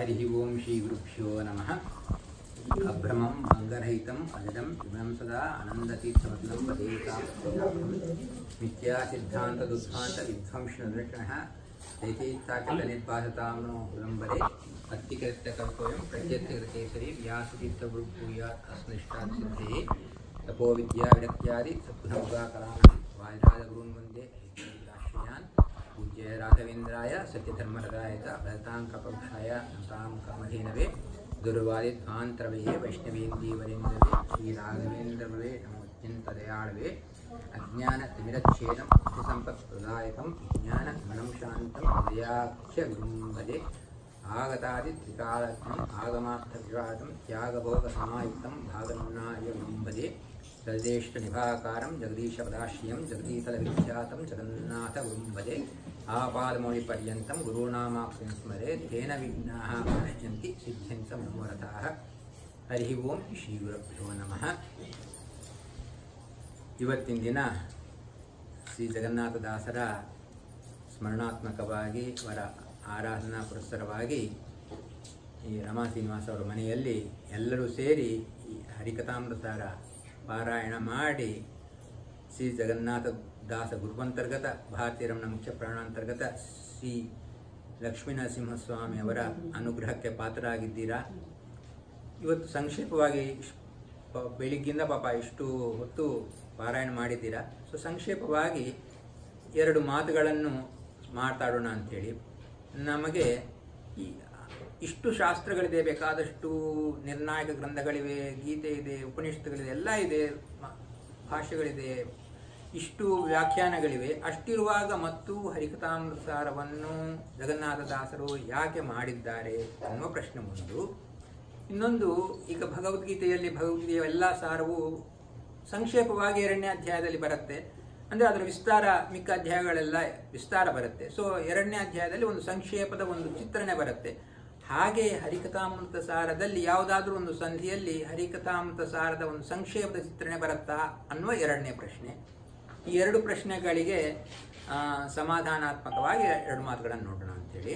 ಹರಿ ಓಂ ಶ್ರೀ ಗುರುಭ್ಯೋ ನಮಃ ಅಭ್ರಮಂ ಅಂಗರಹಿತಂ ಅಜಡಂ ವಿಮಂ ಸದಾ ಆನಂದತೀರ್ಥಮತಂ ಪದೇತಾಂ ಮಿಥ್ಯಾ ಸಿದ್ಧಾಂತ ದುದ್ಧಾಂತ ವಿಧ್ವಂಸನದೃಷ್ಟಃ ದೈತೀರ್ಥಾಚಲ ನಿರ್ಭಾಸತಾಂ ನೋ ವಿಳಂಬರೆ ಅತ್ತಿಕೃತ್ಯ ಕಲ್ಪೋಯಂ ಪ್ರತ್ಯರ್ಥಕೃತೇಸರಿ ವ್ಯಾಸತೀರ್ಥ ಗುರುಭೂಯಾತ್ ಅಸ್ನಿಷ್ಟಾತ್ ಸಿದ್ಧೇ ತಪೋ ವಿದ್ಯಾ ವಿರಕ್ತ್ಯಾದಿ ಸದ್ಗುಣಮುಗಾ ಕಲಾಂ ವಾಯುರಾಜಗುರುನ್ ವಂದೇ ಹರಿಶ್ರೀರಾಶ್ರಯಾನ್ ಪೂಜ್ಯ ರಾಘವೇಂದ್ರಾಯ ಸತ್ಯಧರ್ಮರದಾಯ ಭರತಾಂ ಕಪಕ್ಷಾಯ ನತಾಂ ಕಮಧೇನವೇ ದುರ್ವಾದಿಧ್ವಾಂತರವೇ ವೈಷ್ಣವೇಂದೀವರೇಂದ್ರವೇ ಶ್ರೀರಾಘವೇಂದ್ರವೇ ನಮೋತ್ಯಂತದಯಾಳವೇ ಅಜ್ಞಾನ ತಿಮಿರಚ್ಛೇದಂ ಸಂಪತ್ಪ್ರದಾಯಕಂ ವಿಜ್ಞಾನ ಮನಂ ಶಾಂತಂ ಹೃದಯಾಖ್ಯ ಗುರುಂಬದೆ ಆಗತಾದಿ ತ್ರಿಕಾಲಜ್ಞಂ ಆಗಮಾರ್ಥವಿವಾದಂ ತ್ಯಾಗಭೋಗಸಮಾಯುಕ್ತಂ ಭಾಗನುನ್ನಾಯ ಗುರುಂಬದೆ ಜಗದೇಷ್ಟ ನಿಭಾಕಾರಂ ಜಗದೀಶ ಪದಾಶ್ರಿಯಂ ಜಗದೀತಲ ವಿಖ್ಯಾತಂ ಜಗನ್ನಾಥ ಗುರುಂಬದೆ ಆಪಾದಮೌಳಿಪರ್ಯಂతం ಗುರುನಾಮಾಕ್ಷಂ ಸ್ಮರೆ ತೇನ ವಿಘ್ನಾಃ ಪ್ರಣಶ್ಯಂತಿ ಸಿದ್ಧ್ಯಂತ ಮನೋರಥಾಃ ಹರಿ ಓಂ ಶ್ರೀ ಗುರುಭ್ಯೋ ನಮಃ ಇವತ್ತಿನ ದಿನ ಶ್ರೀ ಜಗನ್ನಾಥದಾಸರ ಸ್ಮರಣಾತ್ಮಕವಾಗಿ ಅವರ ಆರಾಧನಾ ಪುರಸ್ಸರವಾಗಿ ಈ ರಮಾ ಶ್ರೀನಿವಾಸ ಅವರ ಮನೆಯಲ್ಲಿ ಎಲ್ಲರೂ ಸೇರಿ ಈ ಹರಿಕಥಾಮೃತಾರ ಪಾರಾಯಣ ಮಾಡಿ ಶ್ರೀ ಜಗನ್ನಾಥ ದಾಸ ಗುರುವಂತರ್ಗತ ಭಾರತೀಯ ರಮಣ ಮುಖ್ಯ ಪ್ರಾಣಾಂತರ್ಗತ ಶ್ರೀ ಲಕ್ಷ್ಮೀನರಸಿಂಹಸ್ವಾಮಿ ಅವರ ಅನುಗ್ರಹಕ್ಕೆ ಪಾತ್ರರಾಗಿದ್ದೀರಾ ಇವತ್ತು ಸಂಕ್ಷೇಪವಾಗಿ ಇಶ್- ಪ- ಬೆಳಿಗ್ಗಿಂದ ಪಾಪ ಇಷ್ಟು ಹೊತ್ತು ಪಾರಾಯಣ ಮಾಡಿದ್ದೀರಾ ಸೊ ಸಂಕ್ಷೇಪವಾಗಿ ಎರಡು ಮಾತುಗಳನ್ನು ಮಾತಾಡೋಣ ಅಂಥೇಳಿ ನಮಗೆ ಈ ಇಷ್ಟು ಶಾಸ್ತ್ರಗಳಿದೆ ಬೇಕಾದಷ್ಟು ನಿರ್ಣಾಯಕ ಗ್ರಂಥಗಳಿವೆ ಗೀತೆ ಇದೆ ಉಪನಿಷತ್ತುಗಳಿದೆ ಎಲ್ಲ ಇದೆ ಮ- ಭಾಷೆಗಳಿದೆ ಇಷ್ಟು ವ್ಯಾಖ್ಯಾನಗಳಿವೆ ಅಷ್ಟಿರುವಾಗ ಮತ್ತು ಹರಿಕಥಾಮೃತಸಾರವನ್ನು ಜಗನ್ನಾಥದಾಸರು ಯಾಕೆ ಮಾಡಿದ್ದಾರೆ ಅನ್ನುವ ಪ್ರಶ್ನೆ ಒಂದು ಇನ್ನೊಂದು ಈಗ ಭಗವದ್ಗೀತೆಯಲ್ಲಿ ಭಗವದ್ಗೀತೆಯ ಎಲ್ಲ ಸಾರವು ಸಂಕ್ಷೇಪವಾಗಿ ಎರಡನೇ ಅಧ್ಯಾಯದಲ್ಲಿ ಬರುತ್ತೆ ಅಂದರೆ ಅದರ ವಿಸ್ತಾರ ಮಿಕ್ಕ ಅಧ್ಯಾಯಗಳೆಲ್ಲ ವಿಸ್ತಾರ ಬರುತ್ತೆ ಸೊ ಎರಡನೇ ಅಧ್ಯಾಯದಲ್ಲಿ ಒಂದು ಸಂಕ್ಷೇಪದ ಒಂದು ಚಿತ್ರಣ ಬರುತ್ತೆ ಹಾಗೆ ಹರಿಕಥಾಮೃತ ಸಾರದಲ್ಲಿ ಯಾವುದಾದ್ರೂ ಒಂದು ಸಂಧಿಯಲ್ಲಿ ಹರಿಕಥಾಮೃತ ಸಾರದ ಒಂದು ಸಂಕ್ಷೇಪದ ಚಿತ್ರಣ ಬರುತ್ತಾ ಅನ್ನುವ ಎರಡನೇ ಪ್ರಶ್ನೆ ಈ ಎರಡು ಪ್ರಶ್ನೆಗಳಿಗೆ ಆ, ಸಮಾಧಾನಾತ್ಮಕವಾಗಿ ಎರಡು ಮಾತುಗಳನ್ನು ನೋಡೋಣ ಅಂತೇಳಿ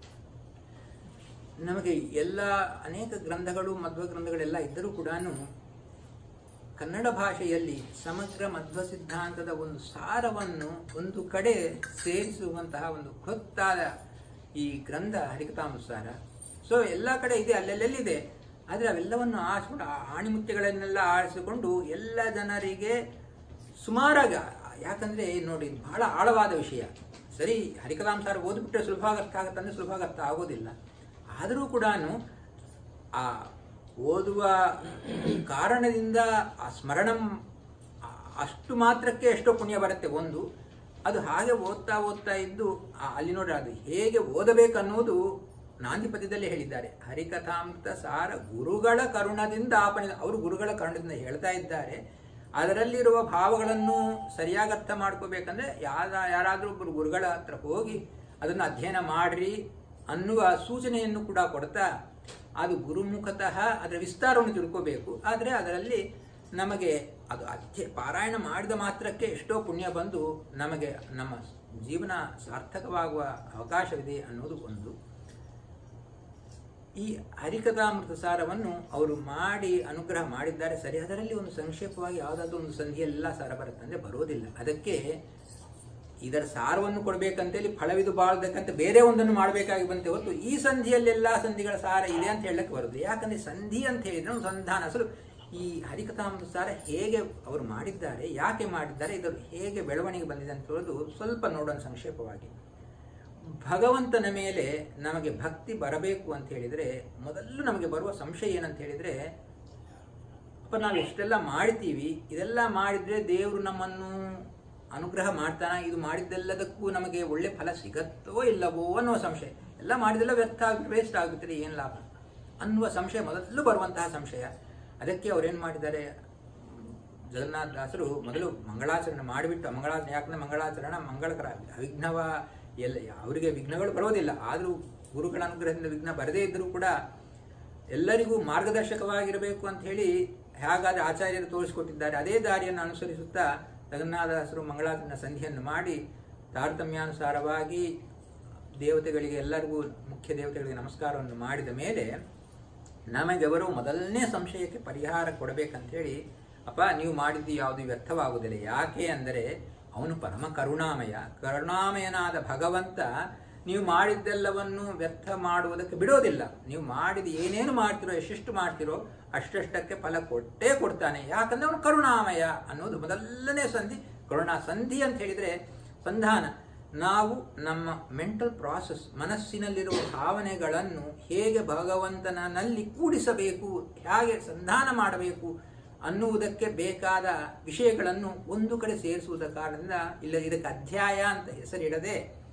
ನಮಗೆ ಎಲ್ಲ ಅನೇಕ ಗ್ರಂಥಗಳು ಮಧ್ವ ಗ್ರಂಥಗಳೆಲ್ಲ ಇದ್ದರೂ ಕೂಡ ಕನ್ನಡ ಭಾಷೆಯಲ್ಲಿ ಸಮಗ್ರ ಮಧ್ವ ಸಿದ್ಧಾಂತದ ಒಂದು ಸಾರವನ್ನು ಒಂದು ಕಡೆ ಸೇರಿಸುವಂತಹ ಒಂದು ಹೊತ್ತಾದ ಈ ಗ್ರಂಥ ಹರಿಕಥಾನುಸಾರ ಸೊ ಎಲ್ಲ ಕಡೆ ಇದೆ ಅಲ್ಲೆಲ್ಲೆಲ್ಲಿದೆ ಆದರೆ ಅವೆಲ್ಲವನ್ನು ಆರಿಸ್ಕೊಂಡು ಆ ಆಣಿಮುತ್ಯಗಳನ್ನೆಲ್ಲ ಆರಿಸಿಕೊಂಡು ಎಲ್ಲ ಜನರಿಗೆ ಸುಮಾರಾಗಿ ಯಾಕಂದರೆ ನೋಡಿ ಇದು ಬಹಳ ಆಳವಾದ ವಿಷಯ ಸರಿ ಹರಿಕಥಾಂಸಾರ ಓದ್ಬಿಟ್ರೆ ಸುಲಭವಾಗಿ ಅರ್ಥ ಆಗುತ್ತಂದ್ರೆ ಸುಲಭವಾಗಿ ಅರ್ಥ ಆಗೋದಿಲ್ಲ ಆದರೂ ಕೂಡ ಆ ಓದುವ ಕಾರಣದಿಂದ ಆ ಸ್ಮರಣ ಅಷ್ಟು ಮಾತ್ರಕ್ಕೆ ಎಷ್ಟೋ ಪುಣ್ಯ ಬರುತ್ತೆ ಒಂದು ಅದು ಹಾಗೆ ಓದ್ತಾ ಓದ್ತಾ ಇದ್ದು ಆ- ಅಲ್ಲಿ ನೋಡಿ ಅದು ಹೇಗೆ ಓದಬೇಕನ್ನೋದು ನಾಂದಿ ಪದ್ಯದಲ್ಲಿ ಹೇಳಿದ್ದಾರೆ ಹರಿಕಥಾಮೃತ ಸಾರ ಗುರುಗಳ ಕರುಣದಿಂದ ಆಪಣೆ ಅವರು ಗುರುಗಳ ಕರುಣದಿಂದ ಹೇಳ್ತಾ ಇದ್ದಾರೆ ಅದರಲ್ಲಿರುವ ಭಾವಗಳನ್ನು ಸರಿಯಾಗಿ ಅರ್ಥ ಮಾಡ್ಕೋಬೇಕಂದ್ರೆ ಯಾರ ಯಾರಾದರೂ ಒಬ್ಬರು ಗುರುಗಳ ಹತ್ರ ಹೋಗಿ ಅದನ್ನು ಅಧ್ಯಯನ ಮಾಡ್ರಿ ಅನ್ನುವ ಸೂಚನೆಯನ್ನು ಕೂಡ ಕೊಡ್ತಾ ಅದು ಗುರುಮುಖತಃ ಅದರ ವಿಸ್ತಾರವನ್ನು ತಿಳ್ಕೋಬೇಕು ಆದರೆ ಅದರಲ್ಲಿ ನಮಗೆ ಅದು ಅಧ್ಯ ಪಾರಾಯಣ ಮಾಡಿದ ಮಾತ್ರಕ್ಕೆ ಎಷ್ಟೋ ಪುಣ್ಯ ಬಂದು ನಮಗೆ ನಮ್ಮ ಜೀವನ ಸಾರ್ಥಕವಾಗುವ ಅವಕಾಶವಿದೆ ಅನ್ನೋದು ಒಂದು ಈ ಹರಿಕಥಾಮೃತ ಸಾರವನ್ನು ಅವರು ಮಾಡಿ ಅನುಗ್ರಹ ಮಾಡಿದ್ದಾರೆ ಸರಿ ಅದರಲ್ಲಿ ಒಂದು ಸಂಕ್ಷೇಪವಾಗಿ ಯಾವುದಾದ್ರೂ ಒಂದು ಸಂಧಿಯೆಲ್ಲ ಸಾರ ಬರುತ್ತೆ ಅಂದರೆ ಬರೋದಿಲ್ಲ ಅದಕ್ಕೆ ಇದರ ಸಾರವನ್ನು ಕೊಡಬೇಕಂತೇಳಿ ಫಲವಿದು ಬಾಳ್ಬೇಕಂತ ಬೇರೆ ಒಂದನ್ನು ಮಾಡಬೇಕಾಗಿ ಬಂತೆ ಹೊತ್ತು ಈ ಸಂಧಿಯಲ್ಲೆಲ್ಲ ಸಂಧಿಗಳ ಸಾರ ಇದೆ ಅಂತ ಹೇಳಕ್ಕೆ ಬರೋದು ಯಾಕಂದ್ರೆ ಸಂಧಿ ಅಂತ ಹೇಳಿದ್ರೆ ಒಂದು ಸಂಧಾನ ಅಸಲು ಈ ಹರಿಕಥಾಮೃತ ಸಾರ ಹೇಗೆ ಅವರು ಮಾಡಿದ್ದಾರೆ ಯಾಕೆ ಮಾಡಿದ್ದಾರೆ ಇದರ ಹೇಗೆ ಬೆಳವಣಿಗೆ ಬಂದಿದೆ ಅಂತ ಹೇಳೋದು ಸ್ವಲ್ಪ ನೋಡೋಣ ಸಂಕ್ಷೇಪವಾಗಿ ಭಗವಂತನ ಮೇಲೆ ನಮಗೆ ಭಕ್ತಿ ಬರಬೇಕು ಅಂತ ಹೇಳಿದರೆ ಮೊದಲು ನಮಗೆ ಬರುವ ಸಂಶಯ ಏನಂತ ಹೇಳಿದರೆ ಅಪ್ಪ ನಾವು ಎಷ್ಟೆಲ್ಲ ಮಾಡ್ತೀವಿ ಇದೆಲ್ಲ ಮಾಡಿದರೆ ದೇವರು ನಮ್ಮನ್ನು ಅನುಗ್ರಹ ಮಾಡ್ತಾನ ಇದು ಮಾಡಿದ್ದೆಲ್ಲದಕ್ಕೂ ನಮಗೆ ಒಳ್ಳೆ ಫಲ ಸಿಗತ್ತೋ ಇಲ್ಲವೋ ಅನ್ನುವ ಸಂಶಯ ಎಲ್ಲ ಮಾಡಿದೆಲ್ಲ ವ್ಯರ್ಥ ಆಗಿ ವೇಸ್ಟ್ ಆಗುತ್ತದೆ ಏನು ಲಾಭ ಅನ್ನುವ ಸಂಶಯ ಮೊದಲು ಬರುವಂತಹ ಸಂಶಯ ಅದಕ್ಕೆ ಅವ್ರೇನು ಮಾಡಿದ್ದಾರೆ ಜಗನ್ನಾಥ ದಾಸರು ಮೊದಲು ಮಂಗಳಾಚರಣೆ ಮಾಡಿಬಿಟ್ಟು ಮಂಗಳಾಚರಣೆ ಯಾಕಂದ್ರೆ ಮಂಗಳಾಚರಣ ಮಂಗಳಕರ ಅವಿಘ್ನವ ಎಲ್ಲ ಅವರಿಗೆ ವಿಘ್ನಗಳು ಬರೋದಿಲ್ಲ ಆದರೂ ಗುರುಗಳ ಅನುಗ್ರಹದಿಂದ ವಿಘ್ನ ಬರದೇ ಇದ್ದರೂ ಕೂಡ ಎಲ್ಲರಿಗೂ ಮಾರ್ಗದರ್ಶಕವಾಗಿರಬೇಕು ಅಂತ ಹೇಳಿ ಹೇಗಾದ್ರೆ ಆಚಾರ್ಯರು ತೋರಿಸಿಕೊಟ್ಟಿದ್ದಾರೆ ಅದೇ ದಾರಿಯನ್ನು ಅನುಸರಿಸುತ್ತಾ ಜಗನ್ನಾಥದಾಸರು ಮಂಗಳಾಚರಣ ಸಂಧಿಯನ್ನು ಮಾಡಿ ತಾರತಮ್ಯಾನುಸಾರವಾಗಿ ದೇವತೆಗಳಿಗೆ ಎಲ್ಲರಿಗೂ ಮುಖ್ಯ ದೇವತೆಗಳಿಗೆ ನಮಸ್ಕಾರವನ್ನು ಮಾಡಿದ ಮೇಲೆ ನಮಗೆ ಅವರು ಮೊದಲನೇ ಸಂಶಯಕ್ಕೆ ಪರಿಹಾರ ಕೊಡಬೇಕಂತೇಳಿ ಅಪ್ಪ ನೀವು ಮಾಡಿದ್ದು ಯಾವುದು ವ್ಯರ್ಥವಾಗುವುದಿಲ್ಲ ಯಾಕೆ ಅಂದರೆ ಅವನು ಪರಮ ಕರುಣಾಮಯ ಕರುಣಾಮಯನಾದ ಭಗವಂತ ನೀವು ಮಾಡಿದ್ದೆಲ್ಲವನ್ನು ವ್ಯರ್ಥ ಮಾಡುವುದಕ್ಕೆ ಬಿಡೋದಿಲ್ಲ ನೀವು ಮಾಡಿದ ಏನೇನು ಮಾಡ್ತಿರೋ ಎಷ್ಟೆಷ್ಟು ಮಾಡ್ತಿರೋ ಅಷ್ಟಷ್ಟಕ್ಕೆ ಫಲ ಕೊಟ್ಟೇ ಕೊಡ್ತಾನೆ ಯಾಕಂದ್ರೆ ಅವನು ಕರುಣಾಮಯ ಅನ್ನೋದು ಮೊದಲನೇ ಸಂಧಿ ಕರುಣಾ ಸಂಧಿ ಅಂತ ಹೇಳಿದರೆ ಸಂಧಾನ ನಾವು ನಮ್ಮ ಮೆಂಟಲ್ ಪ್ರಾಸೆಸ್ ಮನಸ್ಸಿನಲ್ಲಿರುವ ಭಾವನೆಗಳನ್ನು ಹೇಗೆ ಭಗವಂತನಲ್ಲಿ ಕೂಡಿಸಬೇಕು ಹೇಗೆ ಸಂಧಾನ ಮಾಡಬೇಕು ಅನ್ನುವುದಕ್ಕೆ ಬೇಕಾದ ವಿಷಯಗಳನ್ನು ಒಂದು ಕಡೆ ಸೇರಿಸುವುದ ಕಾರಣದಿಂದ ಇಲ್ಲ ಇದಕ್ಕೆ ಅಧ್ಯಾಯ ಅಂತ ಹೆಸರಿಡದೆ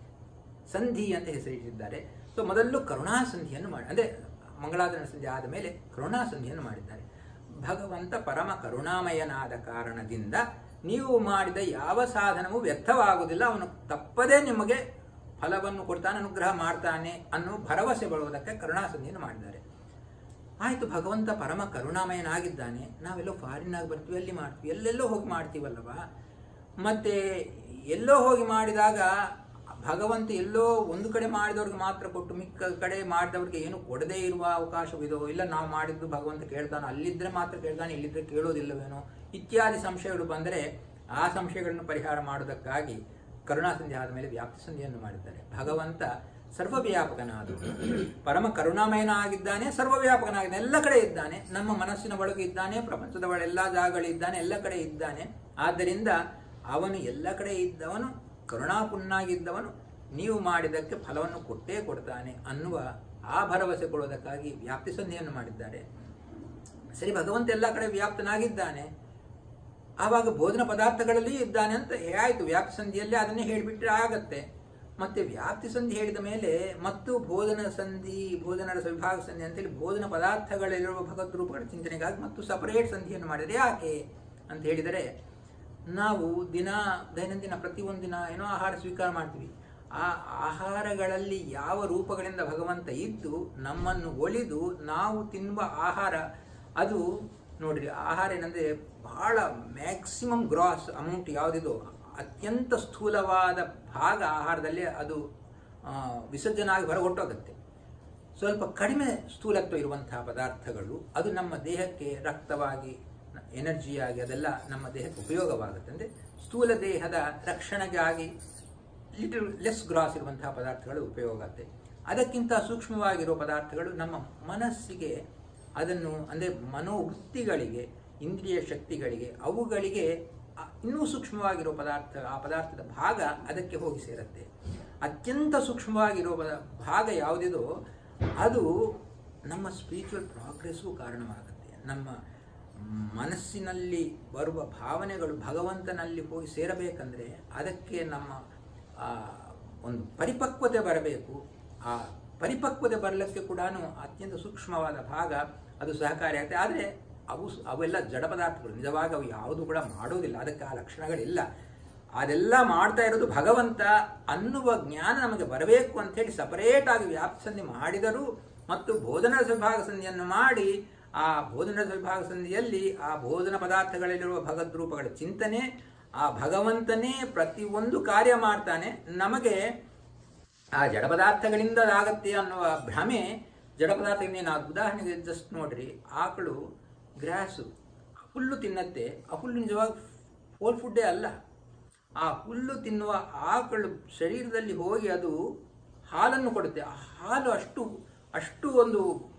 ಸಂಧಿ ಅಂತ ಹೆಸರಿಟ್ಟಿದ್ದಾರೆ ಸೊ ಮೊದಲು ಕರುಣಾ ಸಂಧಿಯನ್ನು ಮಾಡಿ ಅಂದರೆ ಮಂಗಳಾಚರಣ ಸಂಧಿ ಆದ ಮೇಲೆ ಕರುಣಾ ಸಂಧಿಯನ್ನು ಮಾಡಿದ್ದಾರೆ ಭಗವಂತ ಪರಮ ಕರುಣಾಮಯನಾದ ಕಾರಣದಿಂದ ನೀವು ಮಾಡಿದ ಯಾವ ಸಾಧನವೂ ವ್ಯರ್ಥವಾಗುವುದಿಲ್ಲ ಅವನು ತಪ್ಪದೇ ನಿಮಗೆ ಫಲವನ್ನು ಕೊಡ್ತಾನೆ ಅನುಗ್ರಹ ಮಾಡ್ತಾನೆ ಅನ್ನೋ ಭರವಸೆ ಬರುವುದಕ್ಕೆ ಕರುಣಾ ಸಂಧಿಯನ್ನು ಮಾಡಿದ್ದಾರೆ ಆಯಿತು ಭಗವಂತ ಪರಮ ಕರುಣಾಮಯನಾಗಿದ್ದಾನೆ ನಾವೆಲ್ಲೋ ಫಾರಿನಾಗಿ ಬರ್ತೀವಿ ಅಲ್ಲಿ ಮಾಡ್ತೀವಿ ಎಲ್ಲೆಲ್ಲೋ ಹೋಗಿ ಮಾಡ್ತೀವಲ್ಲವ ಮತ್ತೆ ಎಲ್ಲೋ ಹೋಗಿ ಮಾಡಿದಾಗ ಭಗವಂತ ಎಲ್ಲೋ ಒಂದು ಕಡೆ ಮಾಡಿದವ್ರಿಗೆ ಮಾತ್ರ ಕೊಟ್ಟು ಮಿಕ್ಕ ಕಡೆ ಮಾಡಿದವ್ರಿಗೆ ಏನು ಕೊಡದೇ ಇರುವ ಅವಕಾಶವಿದೋ ಇಲ್ಲ ನಾವು ಮಾಡಿದ್ದು ಭಗವಂತ ಕೇಳ್ತಾನೆ ಅಲ್ಲಿದ್ರೆ ಮಾತ್ರ ಕೇಳ್ತಾನೆ ಇಲ್ಲಿದ್ರೆ ಕೇಳೋದಿಲ್ಲವೇನೋ ಇತ್ಯಾದಿ ಸಂಶಯಗಳು ಬಂದರೆ ಆ ಸಂಶಯಗಳನ್ನು ಪರಿಹಾರ ಮಾಡೋದಕ್ಕಾಗಿ ಕರುಣಾ ಸಂಧಿ ಆದ ಮೇಲೆ ವ್ಯಾಪ್ತಿ ಸಂಧಿಯನ್ನು ಮಾಡಿದ್ದಾರೆ ಭಗವಂತ ಸರ್ವವ್ಯಾಪಕನಾದ ಪರಮ ಕರುಣಾಮಯನಾಗಿದ್ದಾನೆ ಸರ್ವವ್ಯಾಪಕನಾಗಿದ್ದಾನೆ ಎಲ್ಲ ಕಡೆ ಇದ್ದಾನೆ ನಮ್ಮ ಮನಸ್ಸಿನ ಒಳಗೆ ಇದ್ದಾನೆ ಪ್ರಪಂಚದ ಒಳ ಎಲ್ಲ ಜಾಗಗಳಿದ್ದಾನೆ ಎಲ್ಲ ಕಡೆ ಇದ್ದಾನೆ ಆದ್ದರಿಂದ ಅವನು ಎಲ್ಲ ಕಡೆ ಇದ್ದವನು ಕರುಣಾಪುಣ್ಣಾಗಿದ್ದವನು ನೀವು ಮಾಡಿದ್ದಕ್ಕೆ ಫಲವನ್ನು ಕೊಟ್ಟೇ ಕೊಡ್ತಾನೆ ಅನ್ನುವ ಆ ಭರವಸೆ ಕೊಡೋದಕ್ಕಾಗಿ ವ್ಯಾಪ್ತಿ ಸಂಧಿಯನ್ನು ಮಾಡಿದ್ದಾರೆ ಸರಿ ಭಗವಂತ ಎಲ್ಲ ಕಡೆ ವ್ಯಾಪ್ತನಾಗಿದ್ದಾನೆ ಆವಾಗ ಭೋಜನ ಪದಾರ್ಥಗಳಲ್ಲಿ ಇದ್ದಾನೆ ಅಂತ ಆಯಿತು ವ್ಯಾಪ್ತಿ ಸಂಧಿಯಲ್ಲಿ ಅದನ್ನೇ ಹೇಳಿಬಿಟ್ರೆ ಆಗತ್ತೆ ಮತ್ತೆ ವ್ಯಾಪ್ತಿ ಸಂಧಿ ಹೇಳಿದ ಮೇಲೆ ಮತ್ತು ಭೋಜನ ಸಂಧಿ ಭೋಜನರ ವಿಭಾಗ ಸಂಧಿ ಅಂತೇಳಿ ಭೋಜನ ಪದಾರ್ಥಗಳಲ್ಲಿರುವ ಭಗವದ್ ರೂಪಗಳ ಚಿಂತನೆಗಾಗಿ ಮತ್ತು ಸಪರೇಟ್ ಸಂಧಿಯನ್ನು ಮಾಡಿದರೆ ಯಾಕೆ ಅಂತ ಹೇಳಿದರೆ ನಾವು ದಿನ ದೈನಂದಿನ ಪ್ರತಿಯೊಂದಿನ ಏನೋ ಆಹಾರ ಸ್ವೀಕಾರ ಮಾಡ್ತೀವಿ ಆ ಆಹಾರಗಳಲ್ಲಿ ಯಾವ ರೂಪಗಳಿಂದ ಭಗವಂತ ಇದ್ದು ನಮ್ಮನ್ನು ಒಲಿದು ನಾವು ತಿನ್ನುವ ಆಹಾರ ಅದು ನೋಡ್ರಿ ಆಹಾರ ಏನಂದರೆ ಬಹಳ ಮ್ಯಾಕ್ಸಿಮಮ್ ಗ್ರಾಸ್ ಅಮೌಂಟ್ ಯಾವುದಿದೋ ಅತ್ಯಂತ ಸ್ಥೂಲವಾದ ಭಾಗ ಆಹಾರದಲ್ಲಿ ಅದು ಆ, ವಿಸರ್ಜನೆ ಆಗಿ ಹೊರಗೊಟ್ಟೋಗುತ್ತೆ ಸ್ವಲ್ಪ ಕಡಿಮೆ ಸ್ಥೂಲತ್ವ ಇರುವಂತಹ ಪದಾರ್ಥಗಳು ಅದು ನಮ್ಮ ದೇಹಕ್ಕೆ ರಕ್ತವಾಗಿ ಎನರ್ಜಿಯಾಗಿ ಅದೆಲ್ಲ ನಮ್ಮ ದೇಹಕ್ಕೆ ಉಪಯೋಗವಾಗುತ್ತೆ ಅಂದರೆ ಸ್ಥೂಲ ದೇಹದ ರಕ್ಷಣೆಗಾಗಿ ಲಿಟಲ್ ಲೆಸ್ ಗ್ರಾಸ್ ಇರುವಂತಹ ಪದಾರ್ಥಗಳು ಉಪಯೋಗ ಆಗುತ್ತೆ ಅದಕ್ಕಿಂತ ಸೂಕ್ಷ್ಮವಾಗಿರೋ ಪದಾರ್ಥಗಳು ನಮ್ಮ ಮನಸ್ಸಿಗೆ ಅದನ್ನು ಅಂದರೆ ಮನೋವೃತ್ತಿಗಳಿಗೆ ಇಂದ್ರಿಯ ಶಕ್ತಿಗಳಿಗೆ ಅವುಗಳಿಗೆ ಆ- ಇನ್ನೂ ಸೂಕ್ಷ್ಮವಾಗಿರೋ ಪದಾರ್ಥ ಆ ಪದಾರ್ಥದ ಭಾಗ ಅದಕ್ಕೆ ಹೋಗಿ ಸೇರುತ್ತೆ ಅತ್ಯಂತ ಸೂಕ್ಷ್ಮವಾಗಿರೋ ಪದ- ಭಾಗ ಯಾವುದಿದೋ ಅದು ನಮ್ಮ ಸ್ಪಿರಿಚುವಲ್ ಪ್ರೋಗ್ರೆಸ್ಗೂ ಕಾರಣವಾಗುತ್ತೆ ನಮ್ಮ ಮನಸ್ಸಿನಲ್ಲಿ ಬರುವ ಭಾವನೆಗಳು ಭಗವಂತನಲ್ಲಿ ಹೋಗಿ ಸೇರಬೇಕಂದ್ರೆ ಅದಕ್ಕೆ ನಮ್ಮ ಆ, ಒಂದು ಪರಿಪಕ್ವತೆ ಬರಬೇಕು ಆ ಪರಿಪಕ್ವತೆ ಬರಲಿಕ್ಕೆ ಕೂಡ ಅತ್ಯಂತ ಸೂಕ್ಷ್ಮವಾದ ಭಾಗ ಅದು ಸಹಕಾರಿಯಾಗುತ್ತೆ ಆದರೆ ಅವು ಅವೆಲ್ಲ ಜಡ ಪದಾರ್ಥಗಳು ನಿಜವಾಗಿ ಅವು ಯಾವುದು ಕೂಡ ಮಾಡೋದಿಲ್ಲ ಅದಕ್ಕೆ ಆ ಲಕ್ಷಣಗಳಿಲ್ಲ ಅದೆಲ್ಲ ಮಾಡ್ತಾ ಇರೋದು ಭಗವಂತ ಅನ್ನುವ ಜ್ಞಾನ ನಮಗೆ ಬರಬೇಕು ಅಂತೇಳಿ ಸಪರೇಟ್ ಆಗಿ ವ್ಯಾಪ್ತಿ ಸಂಧಿ ಮಾಡಿದರೂ ಮತ್ತು ಭೋಜನ ವಿಭಾಗ ಸಂಧಿಯನ್ನು ಮಾಡಿ ಆ ಭೋಜನ ವಿಭಾಗ ಸಂಧಿಯಲ್ಲಿ ಆ ಭೋಜನ ಪದಾರ್ಥಗಳಲ್ಲಿರುವ ಭಗವದ್ ರೂಪಗಳ ಚಿಂತನೆ ಆ ಭಗವಂತನೇ ಪ್ರತಿಯೊಂದು ಕಾರ್ಯ ಮಾಡ್ತಾನೆ ನಮಗೆ ಆ ಜಡ ಪದಾರ್ಥಗಳಿಂದ ಆಗತ್ತೆ ಅನ್ನುವ ಭ್ರಮೆ ಜಡ ಪದಾರ್ಥಗಳಿಂದ ನಾವು ಉದಾಹರಣೆಗೆ ಜಸ್ಟ್ ನೋಡ್ರಿ ಆಕಳು ಗ್ರಾಸು ಹುಲ್ಲು ತಿನ್ನತ್ತೆ ಆ ಹುಲ್ಲು ನಿಜವಾಗಿ ಹೋಲ್ ಫುಡ್ಡೇ ಅಲ್ಲ ಆ ಹುಲ್ಲು ತಿನ್ನುವ ಆಕಳು ಶರೀರದಲ್ಲಿ ಹೋಗಿ ಅದು ಹಾಲನ್ನು ಕೊಡುತ್ತೆ ಆ ಹಾಲು ಅಷ್ಟು ಅಷ್ಟು ಒಂದು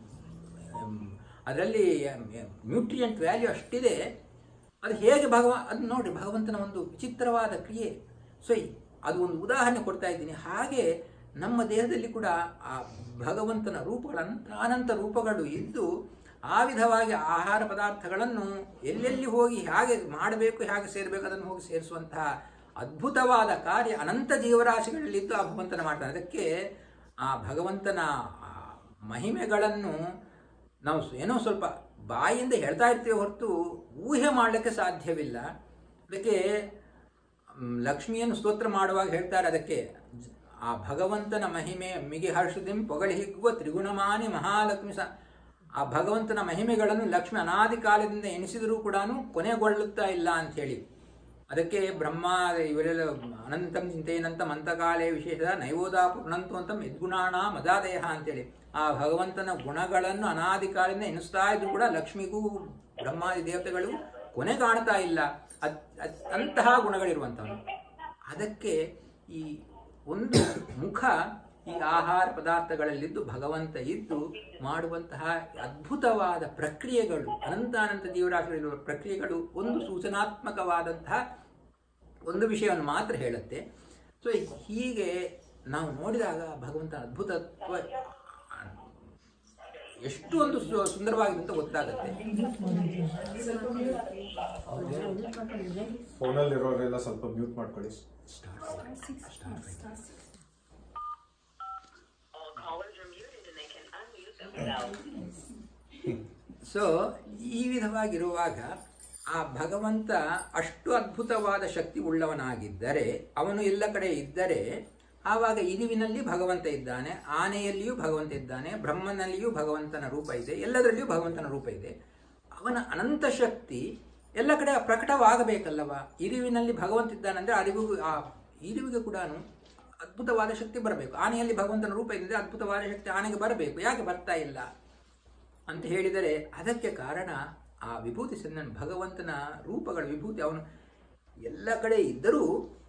ಅದರಲ್ಲಿ ನ್ಯೂಟ್ರಿಯೆಂಟ್ ವ್ಯಾಲ್ಯೂ ಅಷ್ಟಿದೆ ಅದು ಹೇಗೆ ಭಗವ ಅದು ನೋಡಿ ಭಗವಂತನ ಒಂದು ವಿಚಿತ್ರವಾದ ಕ್ರಿಯೆ ಸೊ ಅದು ಒಂದು ಉದಾಹರಣೆ ಕೊಡ್ತಾ ಇದ್ದೀನಿ ಹಾಗೆ ನಮ್ಮ ದೇಹದಲ್ಲಿ ಕೂಡ ಆ ಭಗವಂತನ ರೂಪಗಳು ಅನಂತ ಅನಂತ ರೂಪಗಳು ಇದ್ದು ಆ ವಿಧವಾಗಿ ಆಹಾರ ಪದಾರ್ಥಗಳನ್ನು ಎಲ್ಲೆಲ್ಲಿ ಹೋಗಿ ಹೇಗೆ ಮಾಡಬೇಕು ಹೇಗೆ ಸೇರಬೇಕು ಅದನ್ನು ಹೋಗಿ ಸೇರಿಸುವಂತಹ ಅದ್ಭುತವಾದ ಕಾರ್ಯ ಅನಂತ ಜೀವರಾಶಿಗಳಲ್ಲಿದ್ದು ಆ ಭಗವಂತನ ಮಾಡ್ತಾನೆ ಅದಕ್ಕೆ ಆ ಭಗವಂತನ ಆ ಮಹಿಮೆಗಳನ್ನು ನಾವು ಏನೋ ಸ್ವಲ್ಪ ಬಾಯಿಂದ ಹೇಳ್ತಾ ಇರ್ತೀವಿ ಹೊರತು ಊಹೆ ಮಾಡಲಿಕ್ಕೆ ಸಾಧ್ಯವಿಲ್ಲ ಅದಕ್ಕೆ ಮ್, ಲಕ್ಷ್ಮಿಯನ್ನು ಸ್ತೋತ್ರ ಮಾಡುವಾಗ ಹೇಳ್ತಾರೆ ಅದಕ್ಕೆ ಜ- ಆ ಭಗವಂತನ ಮಹಿಮೆ ಮಿಗಿ ಹರ್ಷದಿಂ ಪೊಗಳಿ ಹಿಗ್ಗುವ ತ್ರಿಗುಣಮಾನಿ ಮಹಾಲಕ್ಷ್ಮಿ ಸ ಆ ಭಗವಂತನ ಮಹಿಮೆಗಳನ್ನು ಲಕ್ಷ್ಮಿ ಅನಾದಿ ಕಾಲದಿಂದ ಎಣಿಸಿದರೂ ಕೂಡ ಕೊನೆಗೊಳ್ಳುತ್ತಾ ಇಲ್ಲ ಅಂತ ಹೇಳಿ ಅದಕ್ಕೆ ಬ್ರಹ್ಮ ಇವರೆಲ್ಲ ಅನಂತಂ ಚಿಂತೆಯನಂತ ಮಂತಕಾಲೇ ವಿಶೇಷ ನೈವೋದಾ ಪುರ್ಣಂತು ಅಂತ ಯದ್ಗುಣಾಣ ಮದಾದೇಹ ಅಂತೇಳಿ ಆ ಭಗವಂತನ ಗುಣಗಳನ್ನು ಅನಾದಿ ಕಾಲದಿಂದ ಎನಿಸ್ತಾ ಇದ್ರು ಕೂಡ ಲಕ್ಷ್ಮಿಗೂ ಬ್ರಹ್ಮಾದಿ ದೇವತೆಗಳು ಕೊನೆ ಕಾಣ್ತಾ ಇಲ್ಲ ಅದ್- ಅದ್- ಅಂತಹ ಗುಣಗಳಿರುವಂಥವನು ಅದಕ್ಕೆ ಈ ಒಂದು ಮುಖ ಈ ಆಹಾರ ಪದಾರ್ಥಗಳಲ್ಲಿದ್ದು ಭಗವಂತ ಇದ್ದು ಮಾಡುವಂತಹ ಅದ್ಭುತವಾದ ಪ್ರಕ್ರಿಯೆಗಳು ಅನಂತಾನಂತ ಜೀವರಾಶಿಗಳಿರುವ ಪ್ರಕ್ರಿಯೆಗಳು ಒಂದು ಸೂಚನಾತ್ಮಕವಾದಂತಹ ಒಂದು ವಿಷಯವನ್ನು ಮಾತ್ರ ಹೇಳುತ್ತೆ ಸೊ ಹೀಗೆ ನಾವು ನೋಡಿದಾಗ ಭಗವಂತನ ಅದ್ಭುತತ್ವ ಎಷ್ಟು ಒಂದು ಸು- ಸುಂದರವಾಗಿದೆ ಅಂತ ಗೊತ್ತಾಗುತ್ತೆ ಫೋನಲ್ಲಿರೋರೆಲ್ಲ ಸ್ವಲ್ಪ ಮ್ಯೂಟ್ ಮಾಡ್ಕೊಳ್ಳಿ All callers are muted and they can unmute themselves. So ಈ ವಿಧವಾಗಿರುವಾಗ ಆ ಭಗವಂತ ಅಷ್ಟು ಅದ್ಭುತವಾದ ಶಕ್ತಿ ಉಳ್ಳವನಾಗಿದ್ದರೆ ಅವನು ಎಲ್ಲ ಕಡೆ ಇದ್ದರೆ ಆವಾಗ ಇರುವಿನಲ್ಲಿ ಭಗವಂತ ಇದ್ದಾನೆ ಆನೆಯಲ್ಲಿಯೂ ಭಗವಂತ ಇದ್ದಾನೆ ಬ್ರಹ್ಮನಲ್ಲಿಯೂ ಭಗವಂತನ ರೂಪ ಇದೆ ಎಲ್ಲದರಲ್ಲಿಯೂ ಭಗವಂತನ ರೂಪ ಇದೆ ಅವನ ಅನಂತ ಶಕ್ತಿ ಎಲ್ಲ ಕಡೆ ಪ್ರಕಟವಾಗಬೇಕಲ್ಲವ ಇರುವಿನಲ್ಲಿ ಭಗವಂತ ಇದ್ದಾನಂದ್ರೆ ಅರಿವು ಆ ಇರುವಿಗೆ ಕೂಡ ಅದ್ಭುತವಾದ ಶಕ್ತಿ ಬರಬೇಕು ಆನೆಯಲ್ಲಿ ಭಗವಂತನ ರೂಪ ಇದ್ದರೆ ಅದ್ಭುತವಾದ ಶಕ್ತಿ ಆನೆಗೆ ಬರಬೇಕು ಯಾಕೆ ಬರ್ತಾ ಇಲ್ಲ ಅಂತ ಹೇಳಿದರೆ ಅದಕ್ಕೆ ಕಾರಣ ಆ ವಿಭೂತಿ ಸಂದನ್ ಭಗವಂತನ ರೂಪಗಳ ವಿಭೂತಿ ಅವನು ಎಲ್ಲ ಕಡೆ ಇದ್ದರೂ